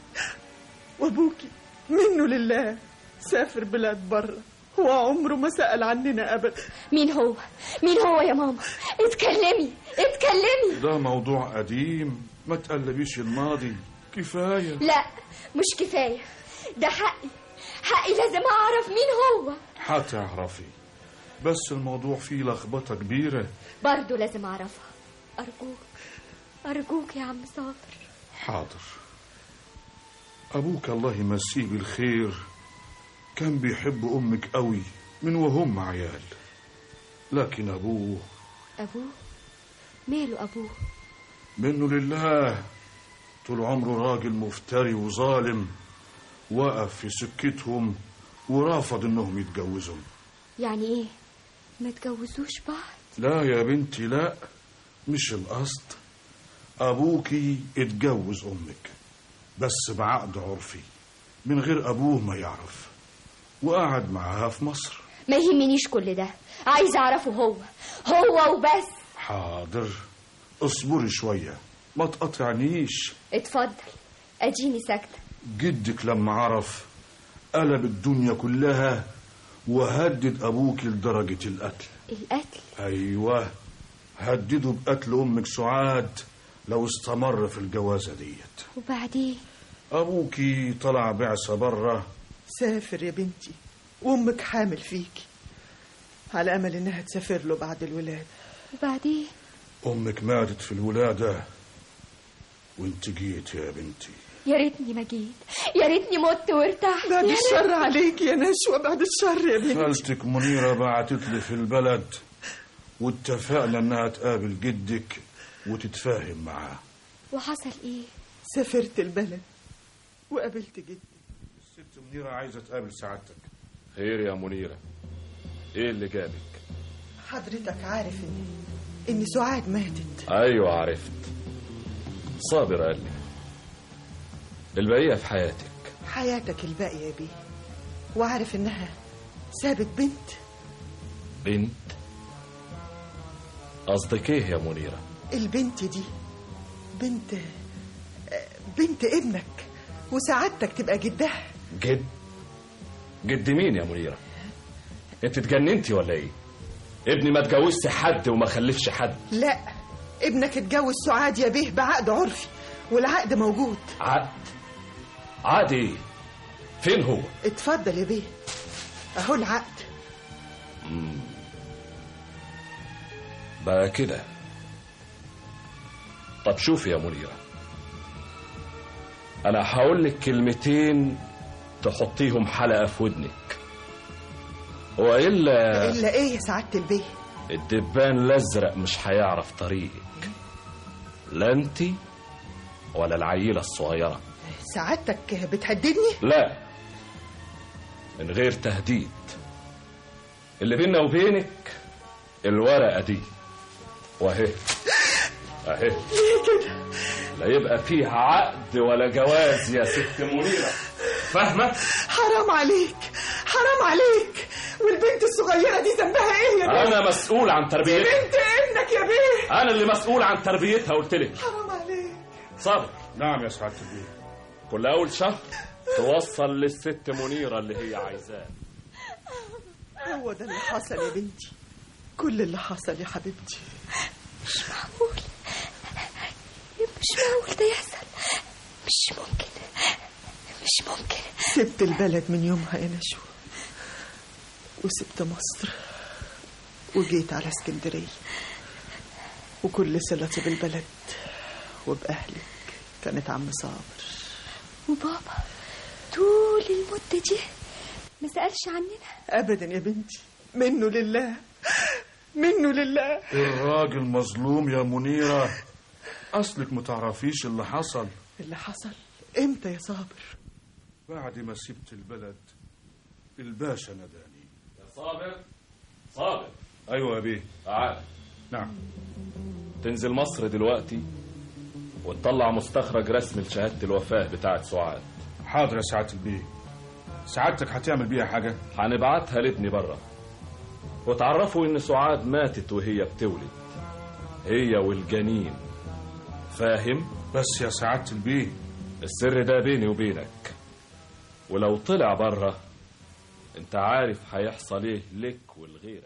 وابوكي منه لله سافر بلاد بره هو عمره ما سأل عننا أبدا مين هو مين هو يا ماما اتكلمي اتكلمي ده موضوع قديم ما تقلبيش الماضي كفاية لا مش كفاية ده حقي حقي لازم أعرف مين هو هتعرفي بس الموضوع فيه لخبطة كبيرة برضه لازم أعرفها أرجوك أرجوك يا عم صابر حاضر أبوك الله يمسيه بالخير كان بيحب أمك قوي من وهم عيال لكن أبوه أبوه ماله أبوه منه لله طول عمره راجل مفتري وظالم وقف في سكتهم ورافض انهم يتجوزوا يعني إيه ما تجوزوش بعض لا يا بنتي لا مش القصد ابوكي اتجوز امك بس بعقد عرفي من غير ابوه ما يعرف وقعد معاها في مصر ما يهمنيش كل ده عايز أعرفه هو هو وبس حاضر اصبري شوية ما تقطعنيش اتفضل أجيني ساكتة جدك لما عرف قلب الدنيا كلها وهدد أبوك لدرجة القتل القتل أيوة هدده بقتل أمك سعاد لو استمر في الجوازة ديت وبعدين أبوكي طلع بعثة بره سافر يا بنتي وامك حامل فيكي على امل انها تسافر له بعد الولاده وبعدين أمك ماتت في الولادة وانت جيت يا بنتي يا ريتني ما جيت يا ريتني مت وارتحت بعد يا الشر ريتني. عليك يا نشوى بعد الشر يا بنتي خالتك منيرة بعتت لي في البلد واتفقنا انها تقابل جدك وتتفاهم معاه وحصل إيه سافرت البلد وقابلت جدي الست منيرة عايزة تقابل سعادتك خير يا منيرة ايه اللي جابك حضرتك عارف ان ان سعاد ماتت ايوه عرفت صابر قال لي البقية في حياتك حياتك الباقيه يا بيه وعارف انها سابت بنت بنت قصدك ايه يا منيرة البنت دي بنت بنت ابنك وسعادتك تبقى جدها جد جد مين يا منيرة انت اتجننتي ولا ايه ابني ما اتجوزش حد وما خلفش حد لا ابنك اتجوز سعاد يا بيه بعقد عرفي والعقد موجود عقد عقد ايه فين هو اتفضل يا بيه اهو العقد مم. بقى كده طب شوفي يا منيرة أنا هقول لك كلمتين تحطيهم حلقة في ودنك وإلا الا ايه يا سعاده البيه الدبان الأزرق مش هيعرف طريقك لا انت ولا العيلة الصغيرة سعادتك بتهددني لا من غير تهديد اللي بيننا وبينك الورقة دي واهي اهي ليه كده لا يبقى فيها عقد ولا جواز يا ست منيرة فاهمة؟ حرام عليك حرام عليك والبنت الصغيره دي ذنبها ايه يا بيه أنا مسؤول عن تربيتها بنت ابنك يا بيه أنا اللي مسؤول عن تربيتها قلت لك حرام عليك صبر نعم يا سعادة البيه كل أول شهر توصل للست منيرة اللي هي عايزاه هو ده اللي حصل يا بنتي كل اللي حصل يا حبيبتي مش معقول مش معقول ده يحصل مش ممكن مش ممكن سبت البلد من يومها يا نشوى وسبت مصر وجيت على اسكندرية وكل صلتي بالبلد وبأهلك كانت عم صابر وبابا طول المدة دي ما سألش عننا أبدا يا بنتي منه لله منه لله الراجل مظلوم يا منيرة أصلك متعرفيش اللي حصل اللي حصل امتى يا صابر بعد ما سبت البلد الباشا نداني يا صابر صابر أيوة يا بيه تعال نعم تنزل مصر دلوقتي وتطلع مستخرج رسم لشهادة الوفاة بتاعت سعاد حاضر يا سعادة البيه سعادتك هتعمل بيها حاجة هنبعتها لابني بره وتعرفوا ان سعاد ماتت وهي بتولد هي والجنين فاهم بس يا سعادة البيه السر ده بيني وبينك ولو طلع بره انت عارف هيحصل ايه لك ولغيرك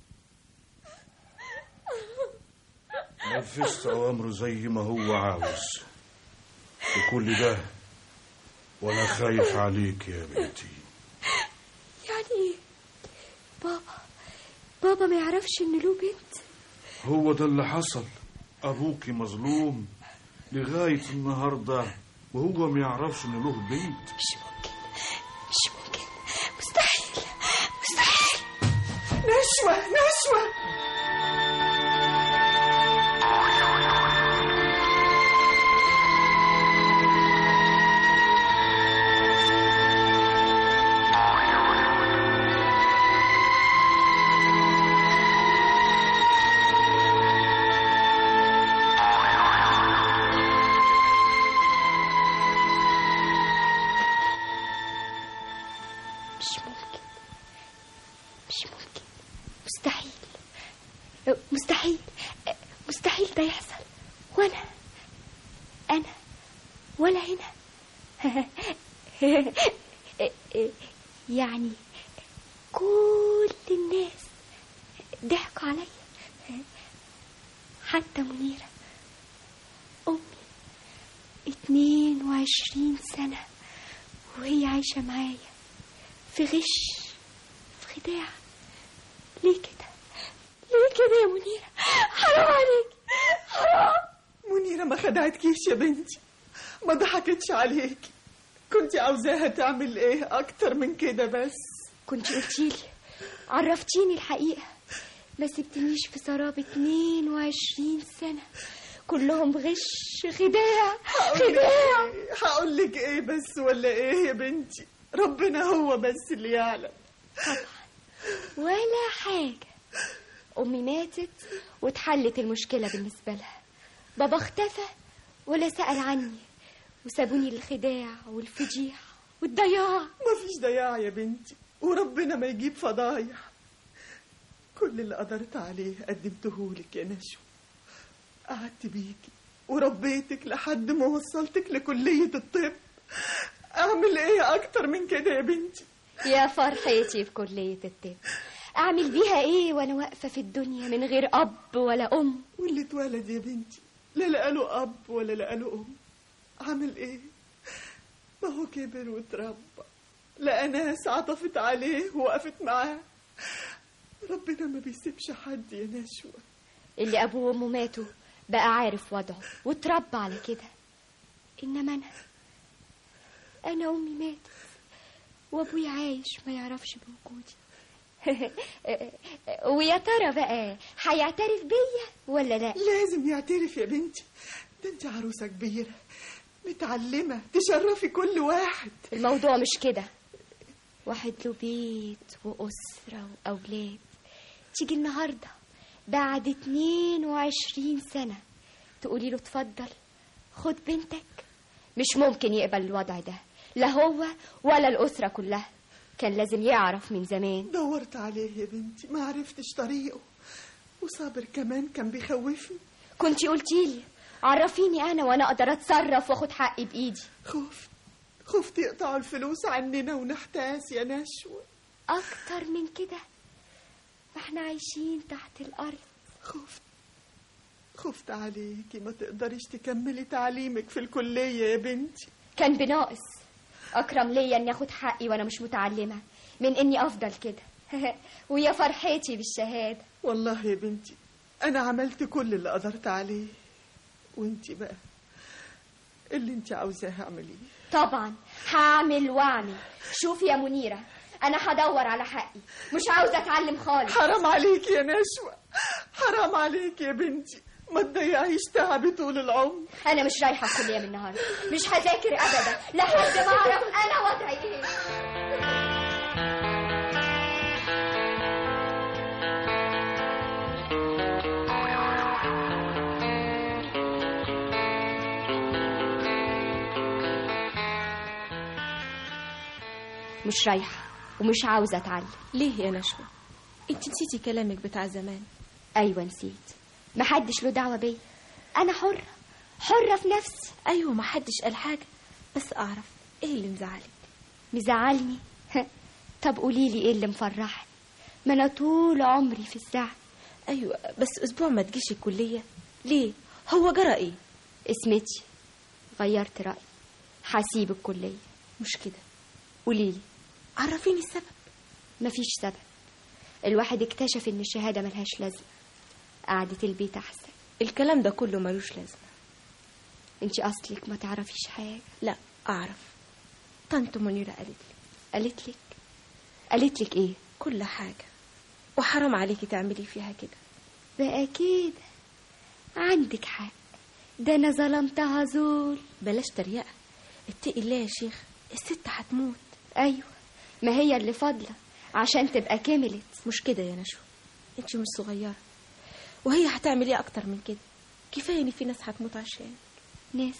نفذت أوامره زي ما هو عاوز وكل ده وأنا خايف عليك يا بنتي يعني ايه بابا بابا ما يعرفش ان له بنت هو ده اللي حصل أبوكي مظلوم لغاية النهاردة وهو ما يعرفش ان له بنت مش ممكن مش ممكن مستحيل مستحيل نشوة نشوة مش ممكن مش ممكن مستحيل مستحيل مستحيل ده يحصل وانا انا ولا هنا يعني كل الناس ضحكوا عليا حتى منيرة أمي اتنين وعشرين سنة وهي عايشة معايا في غش في خداع ليه كده ليه كده يا منيرة حرام عليك حرام منيرة ما خدعتكيش يا بنتي ما ضحكتش عليكي كنت عاوزاها تعمل ايه اكتر من كده بس كنت قلتيلي عرفتيني الحقيقة ما سبتنيش في سراب 22 سنة كلهم غش خداع خداع هقول لك ايه بس ولا ايه يا بنتي ربنا هو بس اللي يعلم ولا حاجة أمي ماتت واتحلت المشكلة بالنسبة لها بابا اختفى ولا سأل عني وسابوني للخداع والفضيحة والضياع مفيش ضياع يا بنتي وربنا ما يجيب فضايح كل اللي قدرت عليه قدمتهولك يا نشوى قعدت بيكي وربيتك لحد ما وصلتك لكلية الطب أعمل إيه أكتر من كده يا بنتي يا فرحتي في كلية الطب أعمل بيها إيه وأنا واقفة في الدنيا من غير أب ولا أم واللي اتولد يا بنتي لا لقاله أب ولا لقاله أم عامل إيه ما هو كبر واتربى لقى ناس عطفت عليه ووقفت معاه ربنا ما بيسيبش حد يا نشوى اللي أبوه وأمه ماتوا بقى عارف وضعه واتربى على كده إنما أنا أنا أمي ماتت وأبوي عايش ما يعرفش بوجودي ويا ترى بقى هيعترف بيا ولا لا لازم يعترف يا بنتي ده انت عروسة كبيرة متعلمة تشرفي كل واحد الموضوع مش كده واحد له بيت وأسرة وأولاد تيجي النهاردة بعد 22 سنة تقولي له اتفضل خد بنتك مش ممكن يقبل الوضع ده لا هو ولا الأسرة كلها كان لازم يعرف من زمان دورت عليه يا بنتي ما عرفتش طريقه وصابر كمان كان بيخوفني كنتي قلتيلي عرفيني أنا وأنا أقدر أتصرف وأخد حقي بإيدي خفت خفت يقطعوا الفلوس عننا ونحتاس يا نشوى أكتر من كده ما احنا عايشين تحت الأرض خفت خفت عليكي ما تقدريش تكملي تعليمك في الكلية يا بنتي كان بناقص أكرم ليا إني أخد حقي وأنا مش متعلمة من إني أفضل كده ويا فرحتي بالشهادة والله يا بنتي أنا عملت كل اللي قدرت عليه وانتي بقى اللي انت عاوزاه اعمليه طبعا هعمل واعمل شوفي يا منيرة أنا هدور على حقي مش عاوزة أتعلم خالص حرام عليكي يا نشوى حرام عليكي يا بنتي ما تضيعيش تعبي طول العمر أنا مش رايحة الكلية من النهاردة مش هذاكر أبدا لحد ما أعرف أنا وضعي إيه مش رايحة ومش عاوزة أتعلم ليه يا نشوى انت نسيتي كلامك بتاع زمان أيوة نسيت محدش له دعوة بيا أنا حرة حرة في نفسي ايوه ما حدش قال حاجه بس اعرف ايه اللي مزعلك مزعلني طب قوليلي ايه اللي مفرحني ما انا طول عمري في الزعل ايوه بس اسبوع ما تجيش الكليه ليه هو جرى ايه اسمتي غيرت رأيي هسيب الكلية مش كده قوليلي عرفيني السبب مفيش سبب الواحد اكتشف ان الشهادة ملهاش لازمة قعدة البيت احسن الكلام ده كله ملوش لازمه انت اصلك ما تعرفيش حاجه لا اعرف طنط منيره قالت لي قالت لك قالت لك ايه كل حاجه وحرام عليكي تعملي فيها كده بقى كده عندك حق ده انا ظلمتها زول بلاش تريقه اتقي الله يا شيخ الست هتموت ايوه ما هي اللي فاضله عشان تبقى كملت مش كده يا نشوى انت مش صغيره وهي هتعمل ايه اكتر من كده كفايه ان في ناس هتموت عشان ناس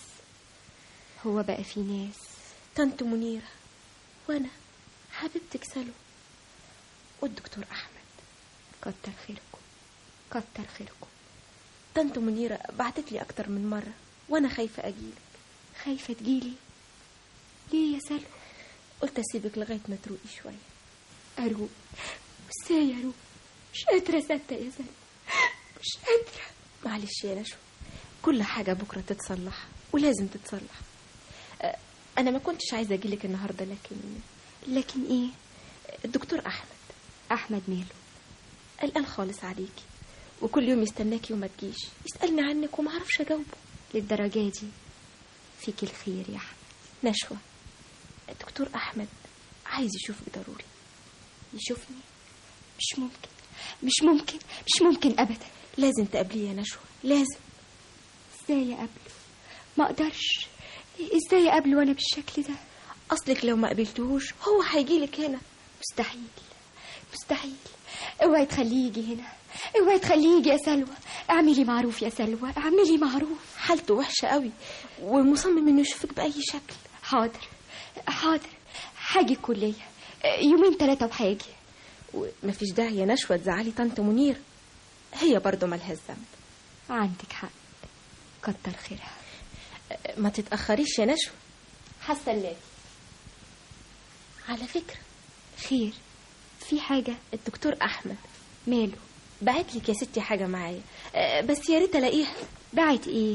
هو بقى في ناس طنط منيره وانا حبيبتك سلوى والدكتور احمد كتر خيركم كتر خيركم طنط منيره بعتت لي اكتر من مره وانا خايفه اجيلك خايفه تجيلي ليه يا سلوى قلت اسيبك لغايه ما تروقي شويه اروق ازاي يا روق مش قادره اصدق يا سلوى مش قادره معلش يا نشوى كل حاجه بكره تتصلح ولازم تتصلح أه، انا ما كنتش عايزه اجيلك النهارده لكن لكن ايه الدكتور احمد احمد ماله قلقان خالص عليكي وكل يوم يستناكي وما تجيش يسالني عنك وما اعرفش اجاوبه للدرجه دي فيك الخير يا احمد نشوى الدكتور احمد عايز يشوفك ضروري يشوفني مش ممكن مش ممكن مش ممكن ابدا لازم تقابليه يا نشوى لازم ازاي اقابله ما اقدرش ازاي اقابله وانا بالشكل ده اصلك لو ما قابلتهوش هو هيجيلك هنا مستحيل مستحيل اوعي تخليه يجي هنا اوعي تخليه يجي يا سلوى اعملي معروف يا سلوى اعملي معروف حالته وحشه قوي ومصمم انه يشوفك باي شكل حاضر حاضر حاجي الكليه يومين ثلاثه وحاجي ومفيش داعي يا نشوى تزعلي طنط منير هي برضه مالهاش ذنب عندك حق كتر خيرها ما تتاخريش يا نشوى هستناكي على فكره خير في حاجه الدكتور احمد ماله بعت لك يا ستي حاجه معايا أه، بس يا ريت الاقيها بعت ايه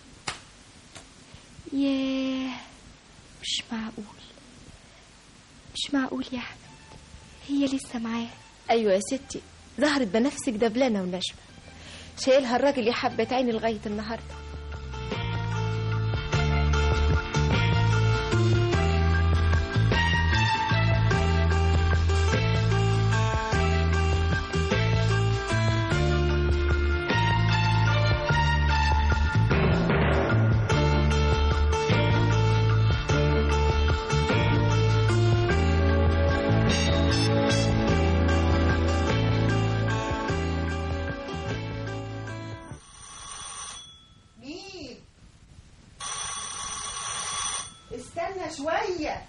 ياه مش معقول مش معقول يا احمد هي لسه معاه ايوه يا ستي ظهرت بنفسك دبلانه ونشمه شايلها الراجل يا حبة عيني لغايه النهارده مين استنى شوية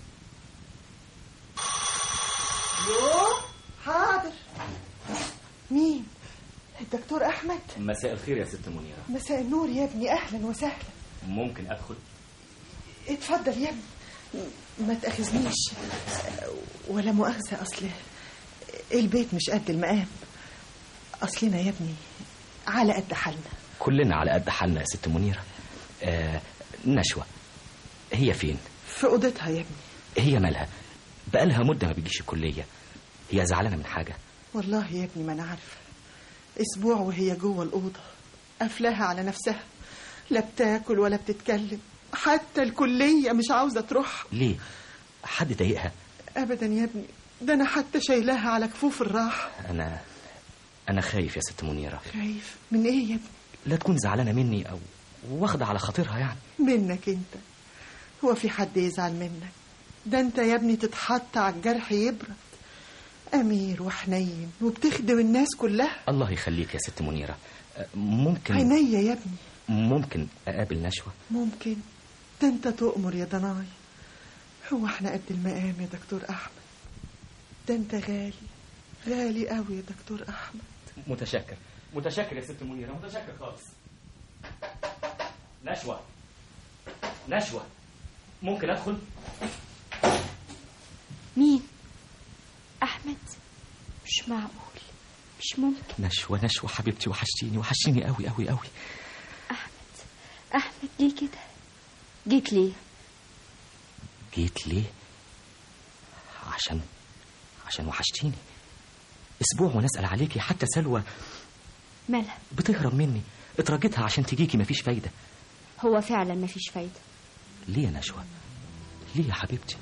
يو حاضر مين الدكتور أحمد مساء الخير يا ست منيرة مساء النور يا ابني أهلا وسهلا ممكن أدخل اتفضل يا ابني ما تأخذنيش ولا مؤاخذة أصل البيت مش قد المقام أصلنا يا ابني على قد حالنا كلنا على قد حالنا يا ست منيرة آه نشوى هي فين في أوضتها يا ابني هي مالها بقالها مدة ما بيجيش الكلية هي زعلانة من حاجة والله يا ابني ما أنا عارفة أسبوع وهي جوه الأوضة قافلاها على نفسها لا بتاكل ولا بتتكلم حتى الكلية مش عاوزة تروح ليه حد ضايقها أبدا يا ابني ده أنا حتى شايلاها على كفوف الراحة أنا أنا خايف يا ست منيرة خايف من إيه يا ابني لا تكون زعلانة مني أو واخدة على خاطرها يعني منك أنت هو في حد يزعل منك ده أنت يا ابني تتحط على الجرح يبرد أمير وحنين وبتخدم الناس كلها الله يخليك يا ست منيرة آه، ممكن عينيا يا ابني ممكن أقابل نشوى ممكن ده انت تؤمر يا ضناي هو احنا قد المقام يا دكتور احمد ده انت غالي غالي قوي يا دكتور احمد متشكر متشكر يا ست منيرة متشكر خالص نشوى نشوى ممكن أدخل مين احمد مش معقول مش ممكن نشوى نشوى حبيبتي وحشتيني وحشتيني قوي قوي قوي احمد ليه كده جيت ليه جيت ليه عشان عشان وحشتيني اسبوع ونسأل عليكي حتى سلوى مالها بتهرب مني اترجيتها عشان تجيكي مفيش فايدة هو فعلا مفيش فايدة ليه يا نشوى ليه يا حبيبتي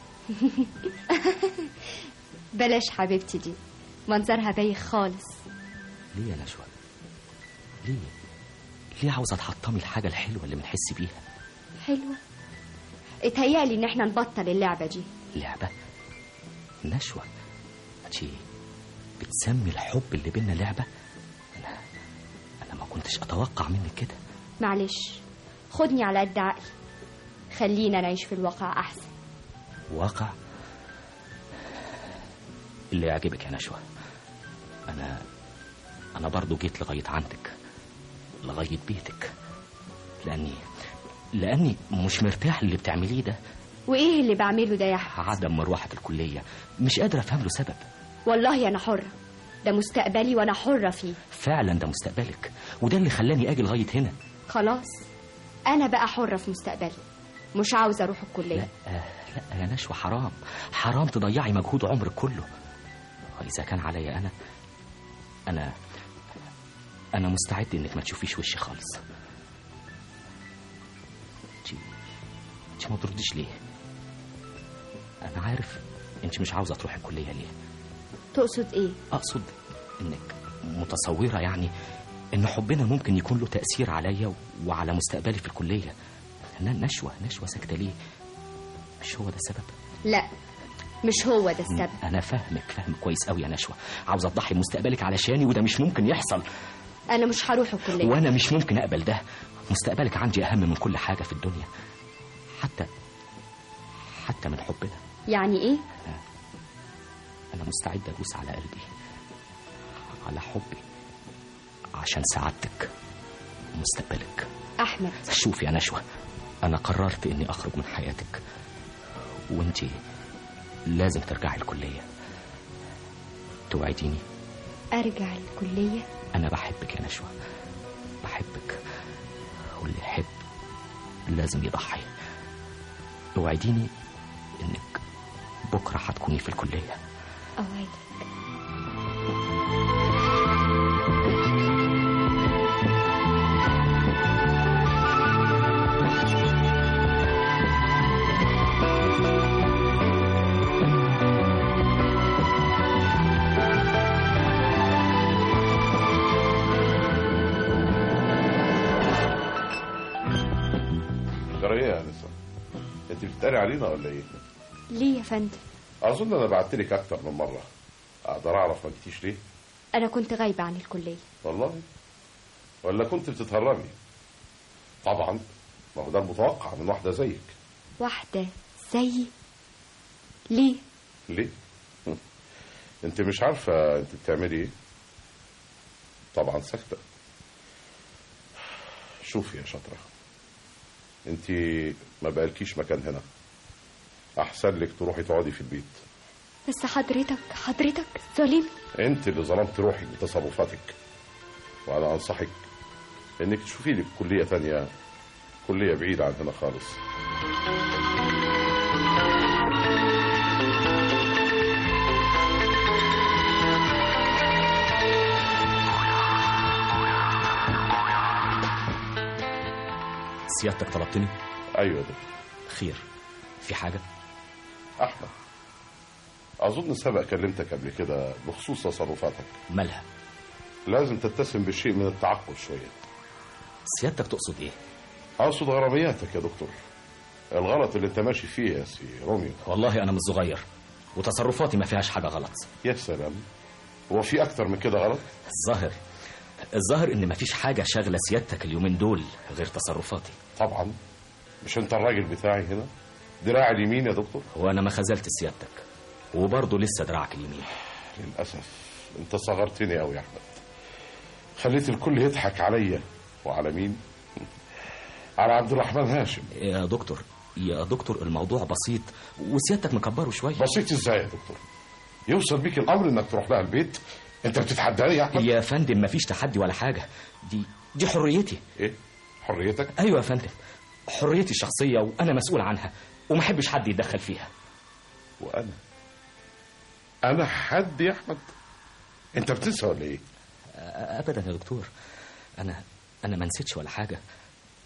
بلاش حبيبتي دي منظرها بايخ خالص ليه يا نشوى ليه ليه عاوزة تحطمي الحاجة الحلوة اللي بنحس بيها حلوة اتهيألي ان احنا نبطل اللعبة دي لعبة نشوى انتي بتسمي الحب اللي بينا لعبة أنا أنا ما كنتش أتوقع منك كده معلش خدني على قد عقلي خلينا نعيش في الواقع احسن واقع اللي يعجبك يا نشوى أنا أنا برضو جيت لغاية عندك لغاية بيتك لأني لأني مش مرتاح اللي بتعمليه ده وايه اللي بعمله ده يا احمد عدم مروحة الكلية مش قادر أفهم له سبب والله انا حرة ده مستقبلي وانا حرة فيه فعلا ده مستقبلك وده اللي خلاني أجي لغاية هنا خلاص انا بقى حرة في مستقبلي مش عاوزة اروح الكلية آه لا يا نشوى حرام حرام تضيعي مجهود عمرك كله وإذا كان عليا أنا أنا أنا مستعد إنك ما تشوفيش وشي خالص انت انت ما بترديش ليه أنا عارف انت مش عاوزة تروحي الكلية ليه تقصد ايه أقصد إنك متصورة يعني إن حبنا ممكن يكون له تأثير عليا وعلى مستقبلي في الكلية ن- نشوى نشوى ساكتة ليه مش هو ده السبب لا مش هو ده السبب انا فاهمك فاهمك كويس قوي يا نشوى عاوزه تضحي بمستقبلك علشاني وده مش ممكن يحصل انا مش هروح الكلية وانا مش ممكن اقبل ده مستقبلك عندي اهم من كل حاجه في الدنيا حتى حتى من حبنا يعني ايه انا مستعد ادوس على قلبي على حبي عشان سعادتك ومستقبلك احمد شوف يا نشوى انا قررت اني اخرج من حياتك وانتي لازم ترجعي الكليه توعديني ارجع الكلية انا بحبك يا نشوى بحبك واللي يحب لازم يضحي اوعديني انك بكره هتكوني في الكليه اوعدك جرى ايه يا انسه انت بتتقري علينا ولا ايه ليه يا فندم اظن انا بعت لك اكتر من مره اقدر اعرف ما جيتيش ليه انا كنت غايبة عن الكلية والله ولا كنت بتتهربي طبعا ما هو ده المتوقع من واحده زيك واحدة زيي ليه ليه انت مش عارفه انت بتعملي ايه طبعا ساكته شوفي يا شاطره انت ما بقالكيش مكان هنا احسن لك تروحي تقعدي في البيت بس حضرتك حضرتك ظالم انت اللي ظلمت روحك بتصرفاتك وانا انصحك انك تشوفي لك كليه تانية كليه بعيده عن هنا خالص سيادتك طلبتني ايوه ده خير في حاجه احمد اظن سبق كلمتك قبل كده بخصوص تصرفاتك مالها لازم تتسم بشيء من التعقل شويه سيادتك تقصد ايه اقصد غرامياتك يا دكتور الغلط اللي انت ماشي فيه يا سي روميو والله انا مش صغير وتصرفاتي ما فيهاش حاجه غلط يا سلام هو في اكتر من كده غلط الظاهر الظاهر ان مفيش حاجه شاغله سيادتك اليومين دول غير تصرفاتي طبعا مش انت الراجل بتاعي هنا دراع اليمين يا دكتور وانا ما خذلت سيادتك وبرضه لسه دراعك اليمين للاسف انت صغرتني قوي يا احمد خليت الكل يضحك عليا وعلى مين على عبد الرحمن هاشم يا دكتور يا دكتور الموضوع بسيط وسيادتك مكبره شويه بسيط ازاي يا دكتور يوصل بيك الامر انك تروح لها البيت انت بتتحداني يا احمد يا فندم مفيش تحدي ولا حاجه دي دي حريتي ايه حريتك ايوه يا فندم حريتي الشخصيه وانا مسؤول عنها وما احبش حد يتدخل فيها وانا انا حد يا احمد انت بتنسى ولا ايه ابدا يا دكتور انا انا ما نسيتش ولا حاجه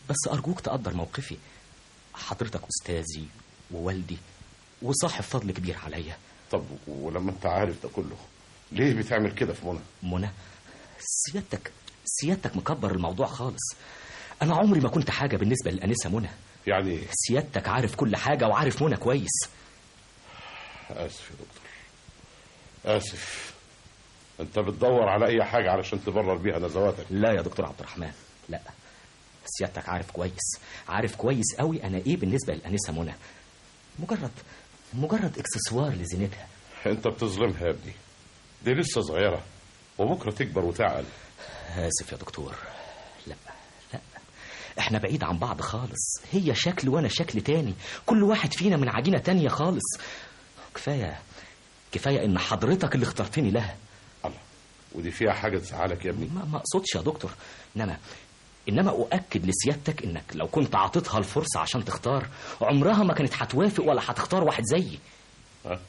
بس أرجوك تقدر موقفي حضرتك أستاذي ووالدي وصاحب فضل كبير عليا طب ولما انت عارف ده كله ليه بتعمل كده في منى منى سيادتك سيادتك مكبر الموضوع خالص أنا عمري ما كنت حاجة بالنسبة للأنسة منى يعني سيادتك عارف كل حاجة وعارف منى كويس اسف يا دكتور اسف انت بتدور على اي حاجه علشان تبرر بيها نزواتك لا يا دكتور عبد الرحمن لا سيادتك عارف كويس عارف كويس قوي انا ايه بالنسبه للانسه منى مجرد مجرد اكسسوار لزينتها انت بتظلمها يا ابني دي لسه صغيره وبكره تكبر وتعقل اسف يا دكتور لا لا احنا بعيد عن بعض خالص هي شكل وانا شكل تاني كل واحد فينا من عجينه تانية خالص كفايه كفايه ان حضرتك اللي اخترتني لها الله ودي فيها حاجه تزعلك يا ابني ما ما اقصدش يا دكتور انما انما اؤكد لسيادتك انك لو كنت عطيتها الفرصه عشان تختار عمرها ما كانت هتوافق ولا هتختار واحد زيي ها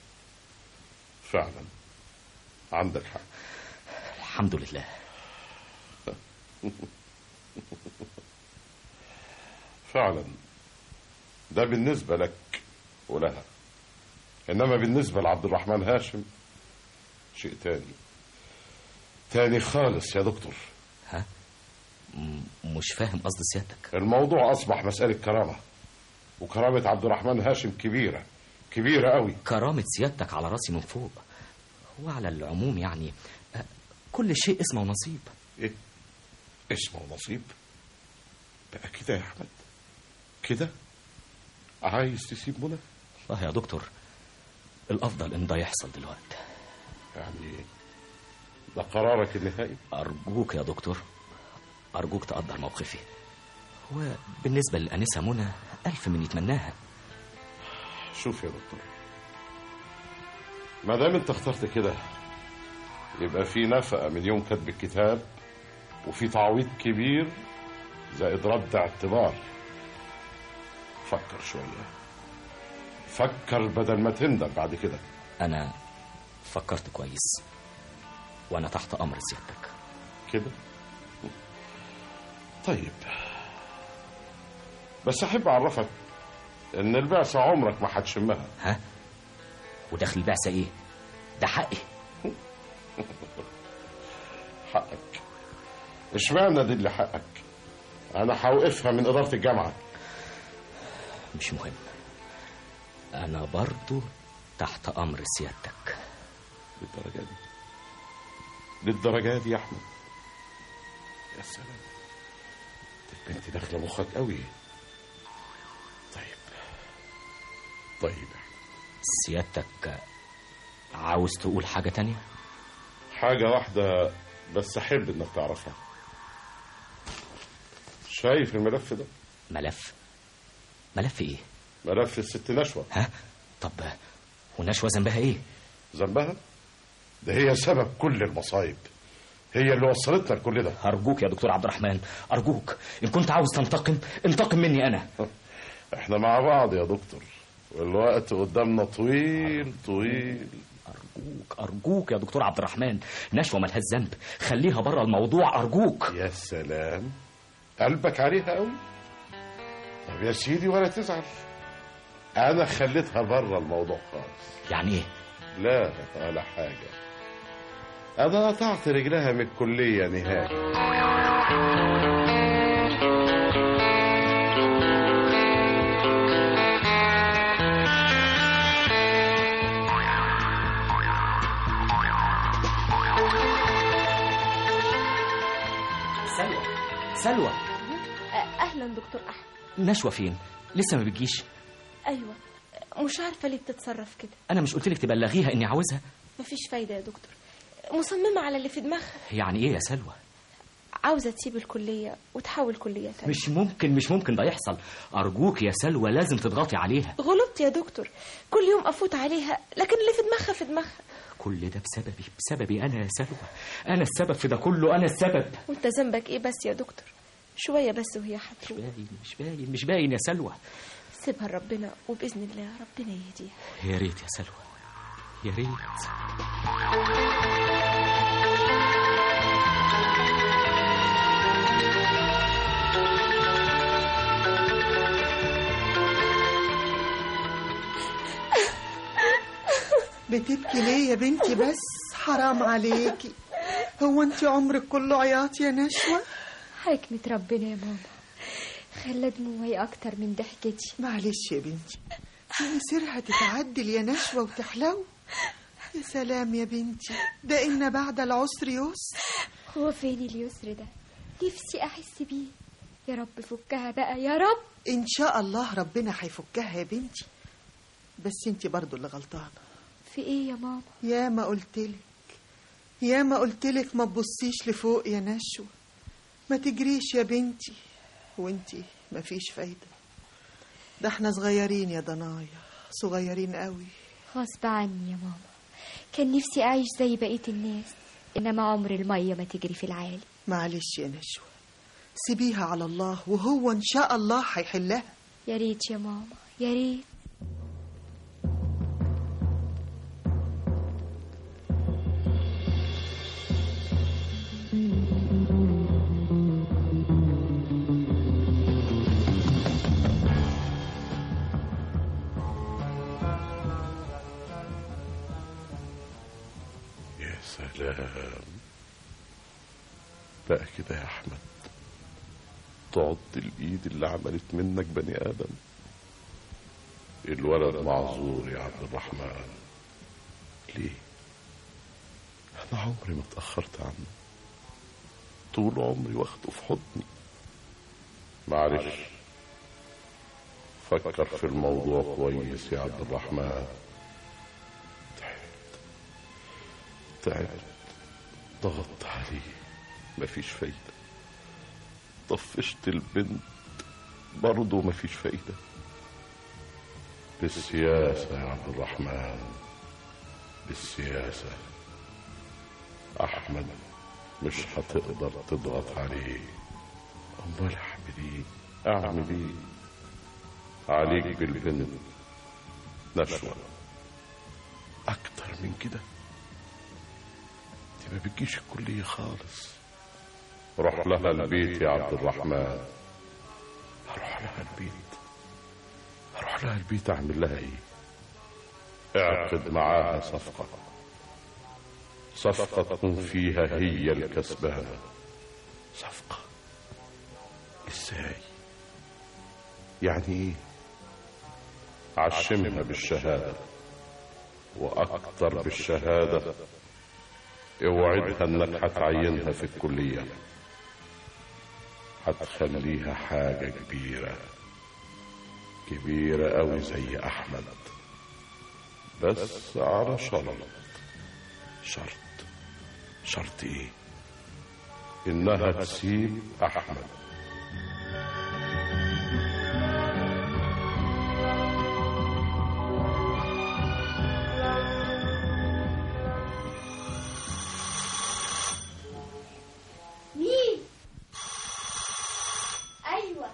فعلا عندك حق الحمد لله فعلا ده بالنسبه لك ولها انما بالنسبه لعبد الرحمن هاشم شيء تاني تاني خالص يا دكتور ها م- مش فاهم قصد سيادتك الموضوع اصبح مساله كرامه وكرامه عبد الرحمن هاشم كبيره كبيره قوي كرامه سيادتك على راسي من فوق وعلى العموم يعني آه، كل شيء اسمه ونصيب ايه اسمه نصيب بقى كده يا احمد كده عايز تسيب منى والله يا دكتور الافضل ان ده يحصل دلوقتي يعني ده قرارك النهائي ارجوك يا دكتور ارجوك تقدر موقفي وبالنسبه للانسه منى الف من يتمناها شوف يا دكتور ما دام انت اخترت كده يبقى في نفقه من يوم كتب الكتاب وفي تعويض كبير زائد رد اعتبار فكر شويه فكر بدل ما تندم بعد كده انا فكرت كويس وانا تحت امر سيادتك كده طيب بس احب اعرفك ان البعثه عمرك ما هتشمها ها وداخل البعثه ايه ده حقي حقك اشمعنى دي اللي حقك انا هوقفها من اداره الجامعه مش مهم انا برضو تحت امر سيادتك للدرجه دي للدرجه دي يا احمد يا سلام دي البنت داخله مخك قوي طيب طيب يا أحمد. سيادتك عاوز تقول حاجه تانية حاجه واحده بس احب انك تعرفها شايف الملف ده ملف ملف ايه ملف الست نشوى ها طب ونشوى ذنبها ايه ذنبها ده هي سبب كل المصايب هي اللي وصلتنا لكل ده ارجوك يا دكتور عبد الرحمن ارجوك ان كنت عاوز تنتقم انتقم مني انا احنا مع بعض يا دكتور والوقت قدامنا طويل طويل ارجوك ارجوك يا دكتور عبد الرحمن نشوى ملهاش ذنب خليها بره الموضوع ارجوك يا سلام قلبك عليها قوي طب يا سيدي ولا تزعل انا خليتها بره الموضوع خالص يعني ايه لا ولا حاجه انا قطعت رجلها من الكليه نهائي سلوى سلوى اهلا دكتور احمد نشوى فين لسه ما بتجيش ايوه مش عارفه ليه بتتصرف كده انا مش قلت لك تبلغيها اني عاوزها مفيش فايده يا دكتور مصممه على اللي في دماغها يعني ايه يا سلوى عاوزه تسيب الكليه وتحول كليه تانية مش ممكن مش ممكن ده يحصل ارجوك يا سلوى لازم تضغطي عليها غلطت يا دكتور كل يوم افوت عليها لكن اللي في دماغها في دماغها كل ده بسببي بسببي انا يا سلوى انا السبب في ده كله انا السبب وانت ذنبك ايه بس يا دكتور شويه بس وهي مش هتروح باين مش باين مش باين يا سلوى سيبها لربنا وباذن الله ربنا يهديها يا ريت يا سلوى يا ريت بتبكي ليه يا بنتي بس حرام عليكي هو انت عمرك كله عياط يا نشوة حكمة ربنا يا ماما خلى دموعي أكتر من ضحكتي معلش يا بنتي في مسيرها تتعدل يا نشوة وتحلو يا سلام يا بنتي ده إن بعد العسر يسر هو فين اليسر ده نفسي أحس بيه يا رب فكها بقى يا رب إن شاء الله ربنا هيفكها يا بنتي بس انت برضو اللي غلطانة في إيه يا ماما يا ما قلتلك يا ما قلتلك ما تبصيش لفوق يا نشوة ما تجريش يا بنتي وانتي مفيش فايدة ده احنا صغيرين يا ضنايا صغيرين قوي غصب عني يا ماما كان نفسي أعيش زي بقية الناس إنما عمر المية ما تجري في العالي معلش يا نشوة سيبيها على الله وهو ان شاء الله هيحلها يا ريت يا ماما يا ريت يا سلام بقى كده يا احمد تعض الايد اللي عملت منك بني ادم الولد معذور يا عبد الرحمن ليه انا عمري ما اتاخرت عنه طول عمري واخده في حضني معلش فكر في الموضوع كويس يا عبد الرحمن تعبت تعبت ضغطت عليه مفيش فايدة طفشت البنت برضه مفيش فايدة بالسياسة يا عبد الرحمن بالسياسة أحمد مش هتقدر تضغط عليه أمال أعمل إيه؟ أعمل إيه؟ عليك بالبنت نشوة أكتر من كده دي ما بتجيش الكلية خالص روح لها البيت يا عبد الرحمن اروح لها البيت اروح لها البيت اعمل لها ايه اعقد معاها صفقة صفقة تكون فيها هي الكسبانة صفقة ازاي يعني ايه عشمها بالشهادة واكتر بالشهادة اوعدها انك هتعينها في الكلية هتخليها حاجة كبيرة كبيرة قوي زي احمد بس على شرط شرط شرط ايه انها تسيب احمد مين أيوة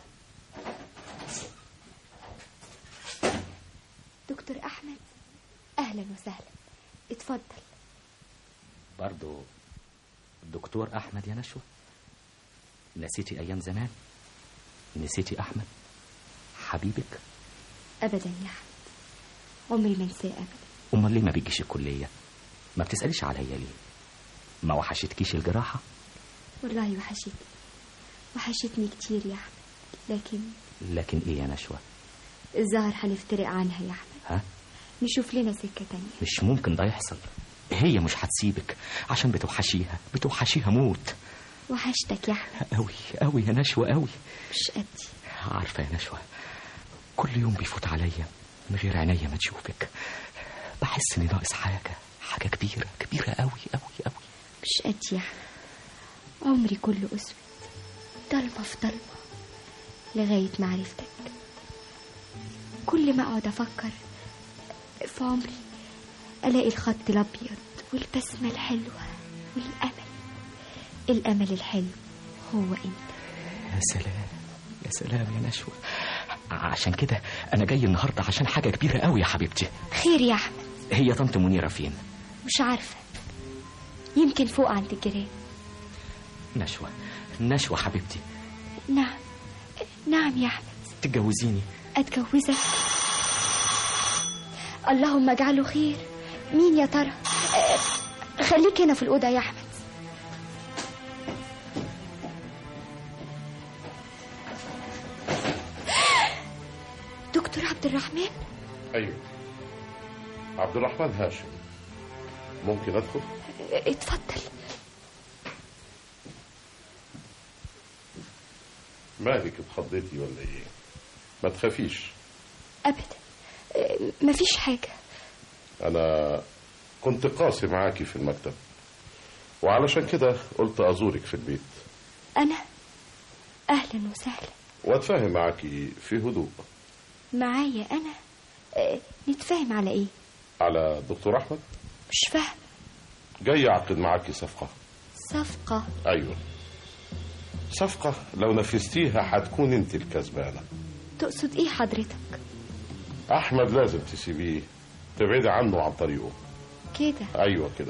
دكتور أحمد أهلا وسهلا اتفضل برضو الدكتور أحمد يا نشوى نسيتي أيام زمان نسيتي أحمد حبيبك أبدا يا أحمد عمري ما انساه أبدا أمال ليه ما بيجيش الكلية ما بتسأليش عليا ليه ما وحشتكيش الجراحة والله وحشتني وحشتني كتير يا أحمد لكن لكن إيه يا نشوى الظاهر هنفترق عنها يا أحمد ها نشوف لنا سكة تانية مش ممكن ده يحصل هي مش هتسيبك عشان بتوحشيها بتوحشيها موت وحشتك يا أحمد قوي قوي يا نشوى قوي مش قدي عارفة يا نشوى كل يوم بيفوت عليا من غير عينيا ما تشوفك بحس اني ناقص حاجة حاجة كبيرة كبيرة قوي قوي قوي مش قدي يا أحمد عمري كله أسود ضلمة في ضلمة لغاية ما عرفتك كل ما أقعد أفكر في عمري ألاقي الخط الأبيض والبسمة الحلوة والأمل الأمل الحلو هو أنت يا سلام يا سلام يا نشوى عشان كده انا جاي النهارده عشان حاجه كبيره قوي يا حبيبتي خير يا أحمد هي طنط منيره فين مش عارفة يمكن فوق عند الجيران نشوى نشوى حبيبتي نعم نعم يا أحمد تتجوزيني أتجوزك اللهم اجعله خير مين يا ترى آه، خليك هنا في الأوضة يا أحمد دكتور عبد الرحمن ايوه عبد الرحمن هاشم ممكن ادخل آه، اتفضل مالك اتخضيتي ولا ايه ما تخافيش أبدا آه، مفيش حاجة انا كنت قاسي معاكي في المكتب وعلشان كده قلت ازورك في البيت أنا أهلا وسهلا واتفاهم معاكي في هدوء معايا أنا آه، نتفاهم على إيه على دكتور احمد مش فاهم جاي اعقد معاكي صفقه صفقة ايوه صفقه لو نفذتيها هتكون انت الكسبانه تقصد إيه حضرتك احمد لازم تسيبيه تبعدي عنه عن طريقه كده ايوه كده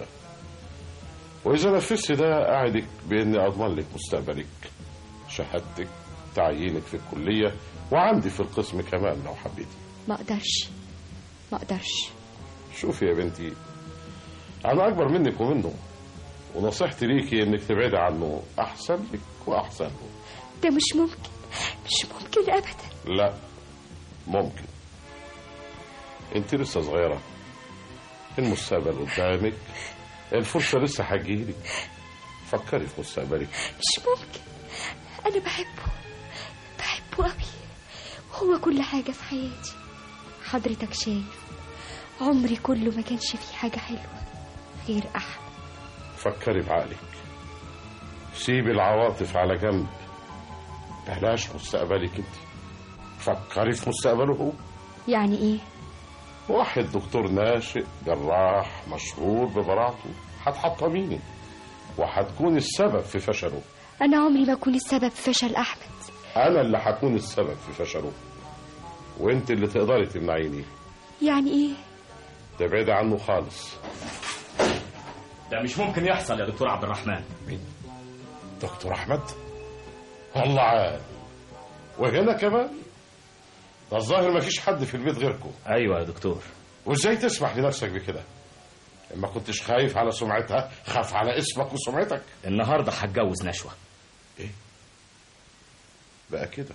واذا نفذت ده اعدك باني اضمن لك مستقبلك شهادتك تعيينك في الكليه وعندي في القسم كمان لو حبيتي ما أقدرش ما أقدرش شوفي يا بنتي انا اكبر منك ومنه ونصيحتي ليكي انك تبعدي عنه احسن لك واحسن له ده مش ممكن مش ممكن أبدا لا ممكن انت لسه صغيرة المستقبل قدامك الفرصة لسه هتجيلك فكري في مستقبلك مش ممكن أنا بحبه بحبه أوي هو كل حاجة في حياتي حضرتك شايف عمري كله ما كانش فيه حاجة حلوة غير أحمد فكري بعقلك سيبي العواطف على جنب بلاش مستقبلك انت فكري في مستقبله هو يعني إيه واحد دكتور ناشئ جراح مشهور ببراعته هتحطميني وهتكون السبب في فشله أنا عمري ما أكون السبب في فشل أحمد انا اللي هكون السبب في فشله وانت اللي تقدري تمنعيني يعني إيه تبعدي عنه خالص ده مش ممكن يحصل يا دكتور عبد الرحمن دكتور احمد والله عال وهنا كمان ده الظاهر ما فيش حد في البيت غيركم ايوه يا دكتور وازاي تسمح لنفسك بكده ما كنتش خايف على سمعتها خاف على اسمك وسمعتك النهارده هتجوز نشوه ايه بقى كده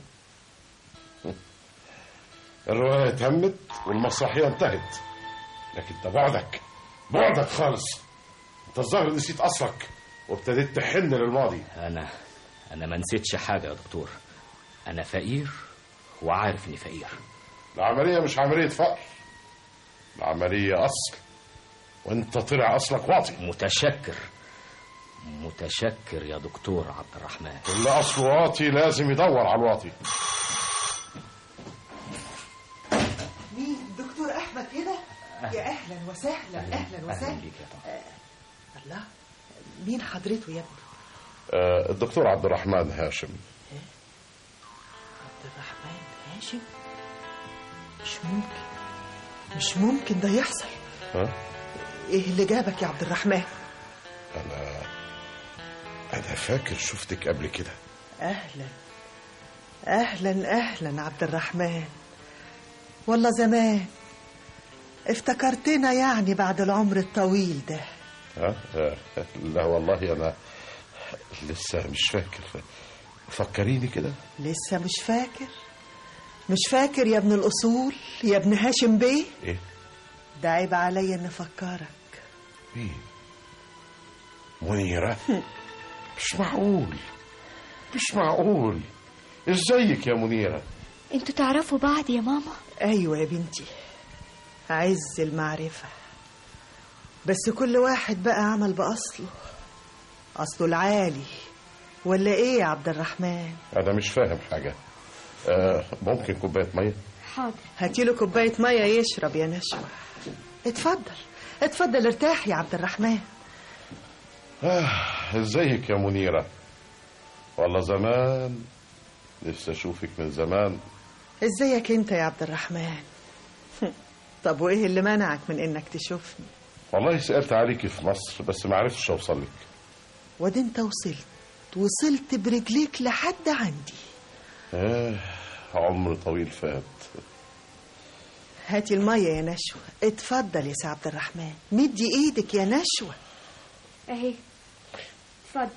الرواية تمت والمسرحية انتهت لكن ده بعدك بعدك خالص انت الظاهر نسيت اصلك وابتديت تحن للماضي انا انا ما نسيتش حاجه يا دكتور انا فقير وعارف اني فقير العملية مش عملية فقر العملية أصل وانت طلع أصلك واطي متشكر متشكر يا دكتور عبد الرحمن كل أصل واطي لازم يدور على الواطي مين دكتور احمد هنا يا اهلا وسهلا اهلا وسهلا بيك يا طارق. آه، الله مين حضرته يا ابني آه الدكتور عبد الرحمن هاشم عبد الرحمن هاشم مش ممكن مش ممكن ده يحصل ها ايه اللي جابك يا عبد الرحمن أنا أنا فاكر شفتك قبل كده اهلا اهلا اهلا عبد الرحمن والله زمان افتكرتنا يعني بعد العمر الطويل ده ها آه، لا والله أنا لسه مش فاكر فكريني كده لسه مش فاكر مش فاكر يا ابن الأصول يا ابن هاشم بيه إيه ده عيب عليا إن أفكرك مين منيرة مش معقول مش معقول ازيك يا منيرة انتوا تعرفوا بعض يا ماما أيوة يا بنتي عز المعرفة بس كل واحد بقى عمل بأصله أصله العالي ولا إيه يا عبد الرحمن أنا مش فاهم حاجة آه ممكن كوباية مية حاضر هاتيله كوباية مية يشرب يا نشوى اتفضل اتفضل ارتاح يا عبد الرحمن آه ازيك يا منيرة والله زمان نفسي أشوفك من زمان ازيك انت يا عبد الرحمن طب وايه اللي منعك من انك تشوفني والله سألت عليكي في مصر بس ما عرفتش أوصل لك وادي انت وصلت وصلت برجليك لحد عندي آه عمر طويل فات هاتي المية يا نشوة اتفضل يا سي عبد الرحمن مدي ايدك يا نشوة اهي اتفضل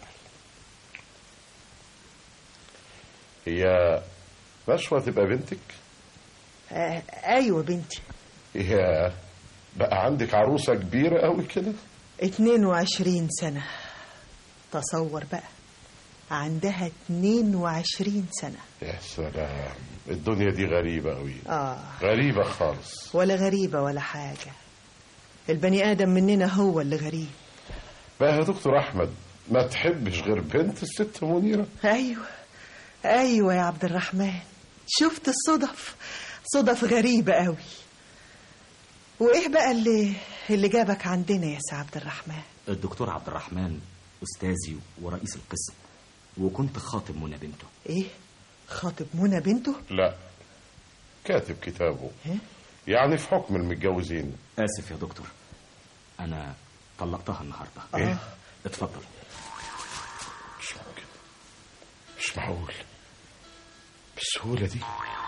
هي نشوة تبقى بنتك آه ايوه بنتي يا بقى عندك عروسة كبيرة قوي كده 22 سنة تصور بقى عندها 22 سنة يا سلام الدنيا دي غريبة قوي آه غريبة خالص ولا غريبة ولا حاجة البني آدم مننا هو اللي غريب بقى يا دكتور أحمد ما تحبش غير بنت الست منيرة أيوة أيوة يا عبد الرحمن شفت الصدف صدف غريبة قوي وإيه بقى اللي اللي جابك عندنا يا سي عبد الرحمن الدكتور عبد الرحمن أستاذي ورئيس القسم وكنت خاطب منى بنته إيه خاطب منى بنته لا كاتب كتابه يعني في حكم المتجوزين آسف يا دكتور أنا طلقتها النهاردة إيه؟ اتفضل مش ممكن مش معقول بالسهولة دي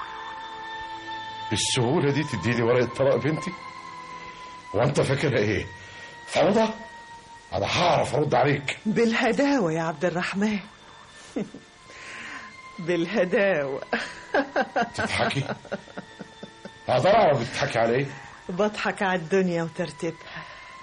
بالسهولة دي تديني ورقة طلاق بنتي وانت فاكرها ايه فوضى انا هعرف ارد عليك بالهداوة يا عبد الرحمن بالهداوة تضحكي اقدر اعرف بتضحكي على ايه بضحك على الدنيا وترتيبها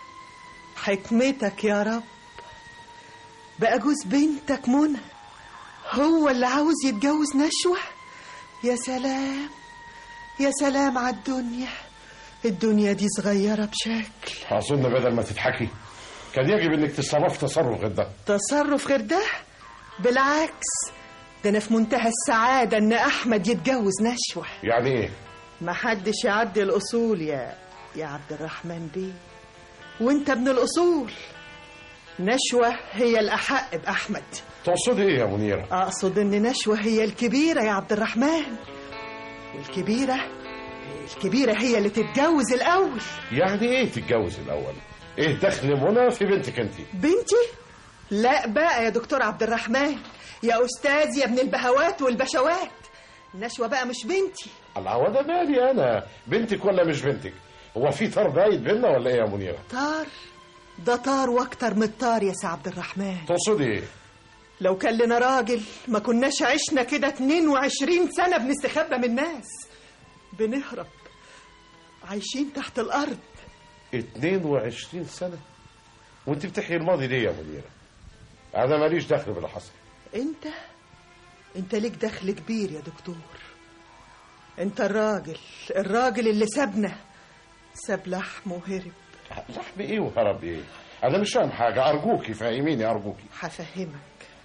حكمتك يا رب بقى جوز بنتك منى هو اللي عاوز يتجوز نشوة يا سلام يا سلام على الدنيا الدنيا دي صغيرة بشكل اظن بدل ما تضحكي كان يجب انك تتصرفي تصرف غير ده تصرف غير ده بالعكس ده انا في منتهى السعادة ان احمد يتجوز نشوة يعني ايه محدش يعدي الاصول يا يا عبد الرحمن بيه وانت ابن الاصول نشوة هي الاحق باحمد تقصدي ايه يا منيرة اقصد ان نشوة هي الكبيرة يا عبد الرحمن والكبيرة الكبيرة هي اللي تتجوز الاول يعني ايه تتجوز الاول ايه دخل منى في بنتك انت بنتي لا بقى يا دكتور عبد الرحمن يا استاذ يا ابن البهوات والبشوات نشوة بقى مش بنتي الله هو ده مالي انا بنتك ولا مش بنتك هو في طار بايت بينا ولا ايه يا منيرة طار ده طار واكتر من الطار يا سي عبد الرحمن تقصدي ايه لو كان لنا راجل ما كناش عشنا كده 22 سنة بنستخبى من الناس بنهرب عايشين تحت الأرض 22 سنة وانت بتحيي الماضي ليه يا منيرة انا ماليش دخل باللي حصل انت انت ليك دخل كبير يا دكتور انت الراجل الراجل اللي سابنا ساب لحمه وهرب لحم ايه وهرب ايه انا مش فاهم حاجة ارجوكي فهميني ارجوكي هفهمك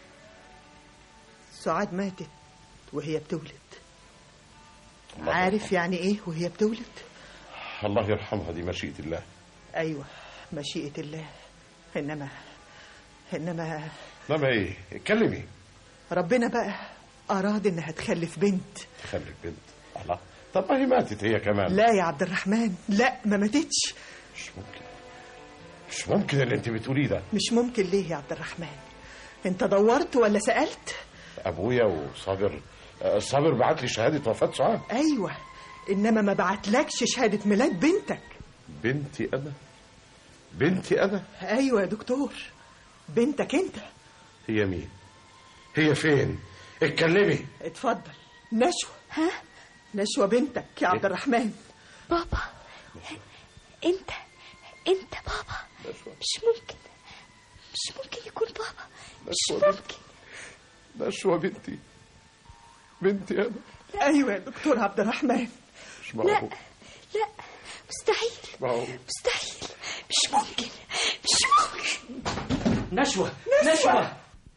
سعاد ماتت وهي بتولد الله عارف يعني ايه وهي بتولد الله يرحمها دي مشيئة الله ايوه مشيئة الله انما انما لما ايه اتكلمي ربنا بقى اراد انها تخلف بنت تخلف بنت الله طب ما هي ماتت هي كمان لا يا عبد الرحمن لا ما ماتتش مش ممكن مش ممكن اللي انت بتقوليه ده مش ممكن ليه يا عبد الرحمن انت دورت ولا سألت ابويا وصابر آه، صابر بعت لي شهادة وفاة سعاد ايوه انما ما بعتلكش شهادة ميلاد بنتك بنتي انا بنتي انا ايوه يا دكتور بنتك انت هي مين هي فين اتكلمي اتفضل نشوة ها نشوة بنتك يا عبد الرحمن بابا انت انت بابا مش ممكن مش ممكن يكون بابا مش نشوة ممكن نشوة بنتي بنتي انا ايوه يا دكتور عبد الرحمن مش لا معقول لا مستحيل مش معقول مستحيل مش ممكن مش ممكن نشوة نشوة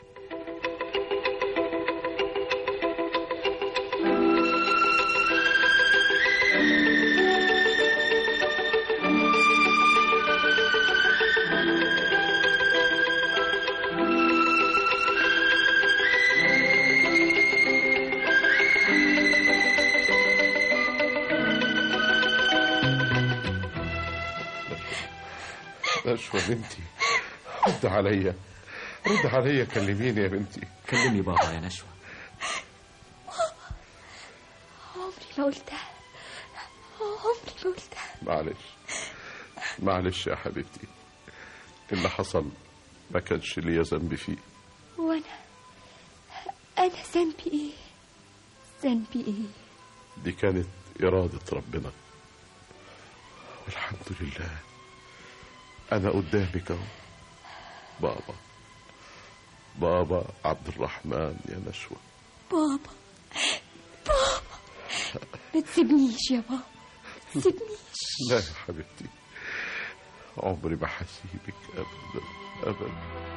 نشوة بنتي رد عليا رد عليا كلميني يا بنتي كلمي بابا يا نشوة عمري ما قلتها عمري ما قلتها معلش معلش يا حبيبتي اللي حصل ما كانش ليا ذنب فيه وانا انا ذنبي ايه ذنبي ايه دي كانت إرادة ربنا والحمد لله أنا قدامك أهو بابا بابا عبد الرحمن يا نشوى بابا بابا ما تسيبنيش يا بابا ما تسيبنيش لا يا حبيبتي عمري ما هسيبك أبدا أبدا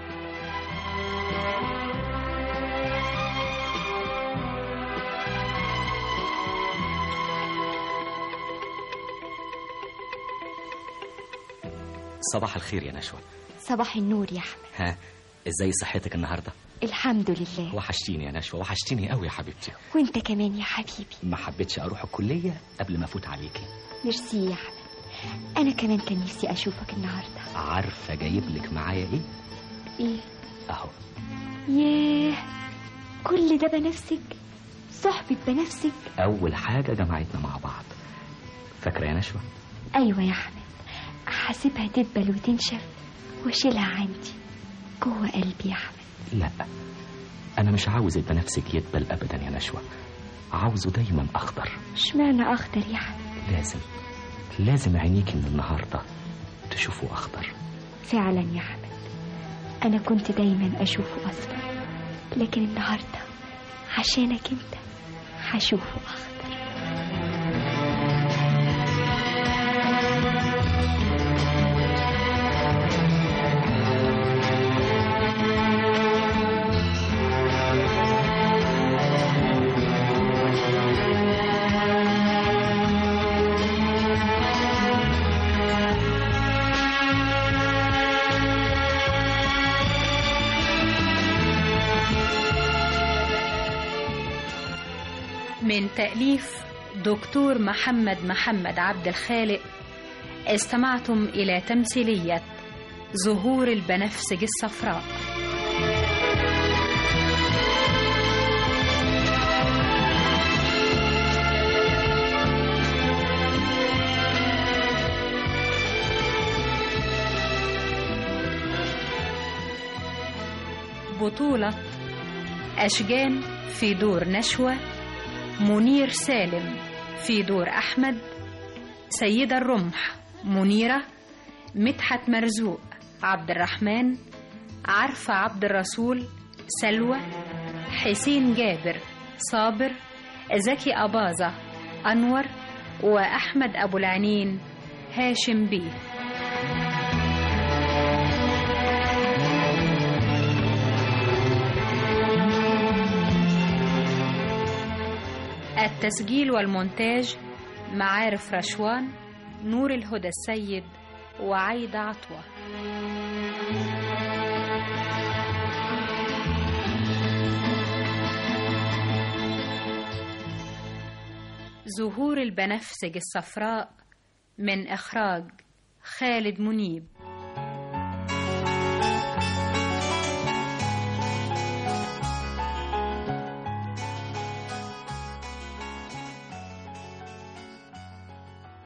صباح الخير يا نشوى صباح النور يا احمد ها ازاي صحتك النهارده الحمد لله وحشتيني يا نشوى وحشتيني قوي يا حبيبتي وانت كمان يا حبيبي ما حبيتش اروح الكليه قبل ما افوت عليكي ميرسي يا احمد انا كمان كان نفسي اشوفك النهارده عارفه جايب لك معايا ايه ايه اهو ياه كل ده بنفسك صحبة بنفسك اول حاجه جمعتنا مع بعض فاكره يا نشوى ايوه يا احمد هسيبها تدبل وتنشف واشيلها عندي جوه قلبي يا احمد لا انا مش عاوز البنفسج يدبل ابدا يا نشوى عاوزه دايما اخضر اشمعنى اخضر يا احمد لازم لازم عينيك من النهارده تشوفه اخضر فعلا يا احمد انا كنت دايما اشوفه اصفر لكن النهارده عشانك انت هشوفه اخضر من تأليف دكتور محمد محمد عبد الخالق استمعتم إلى تمثيلية ظهور البنفسج الصفراء بطولة أشجان في دور نشوى منير سالم في دور أحمد سيدة الرمح منيرة مدحت مرزوق عبد الرحمن عرفة عبد الرسول سلوى حسين جابر صابر زكي أباظة أنور وأحمد أبو العنين هاشم بيه التسجيل والمونتاج معارف رشوان نور الهدى السيد وعايدة عطوة ظهور البنفسج الصفراء من إخراج خالد منيب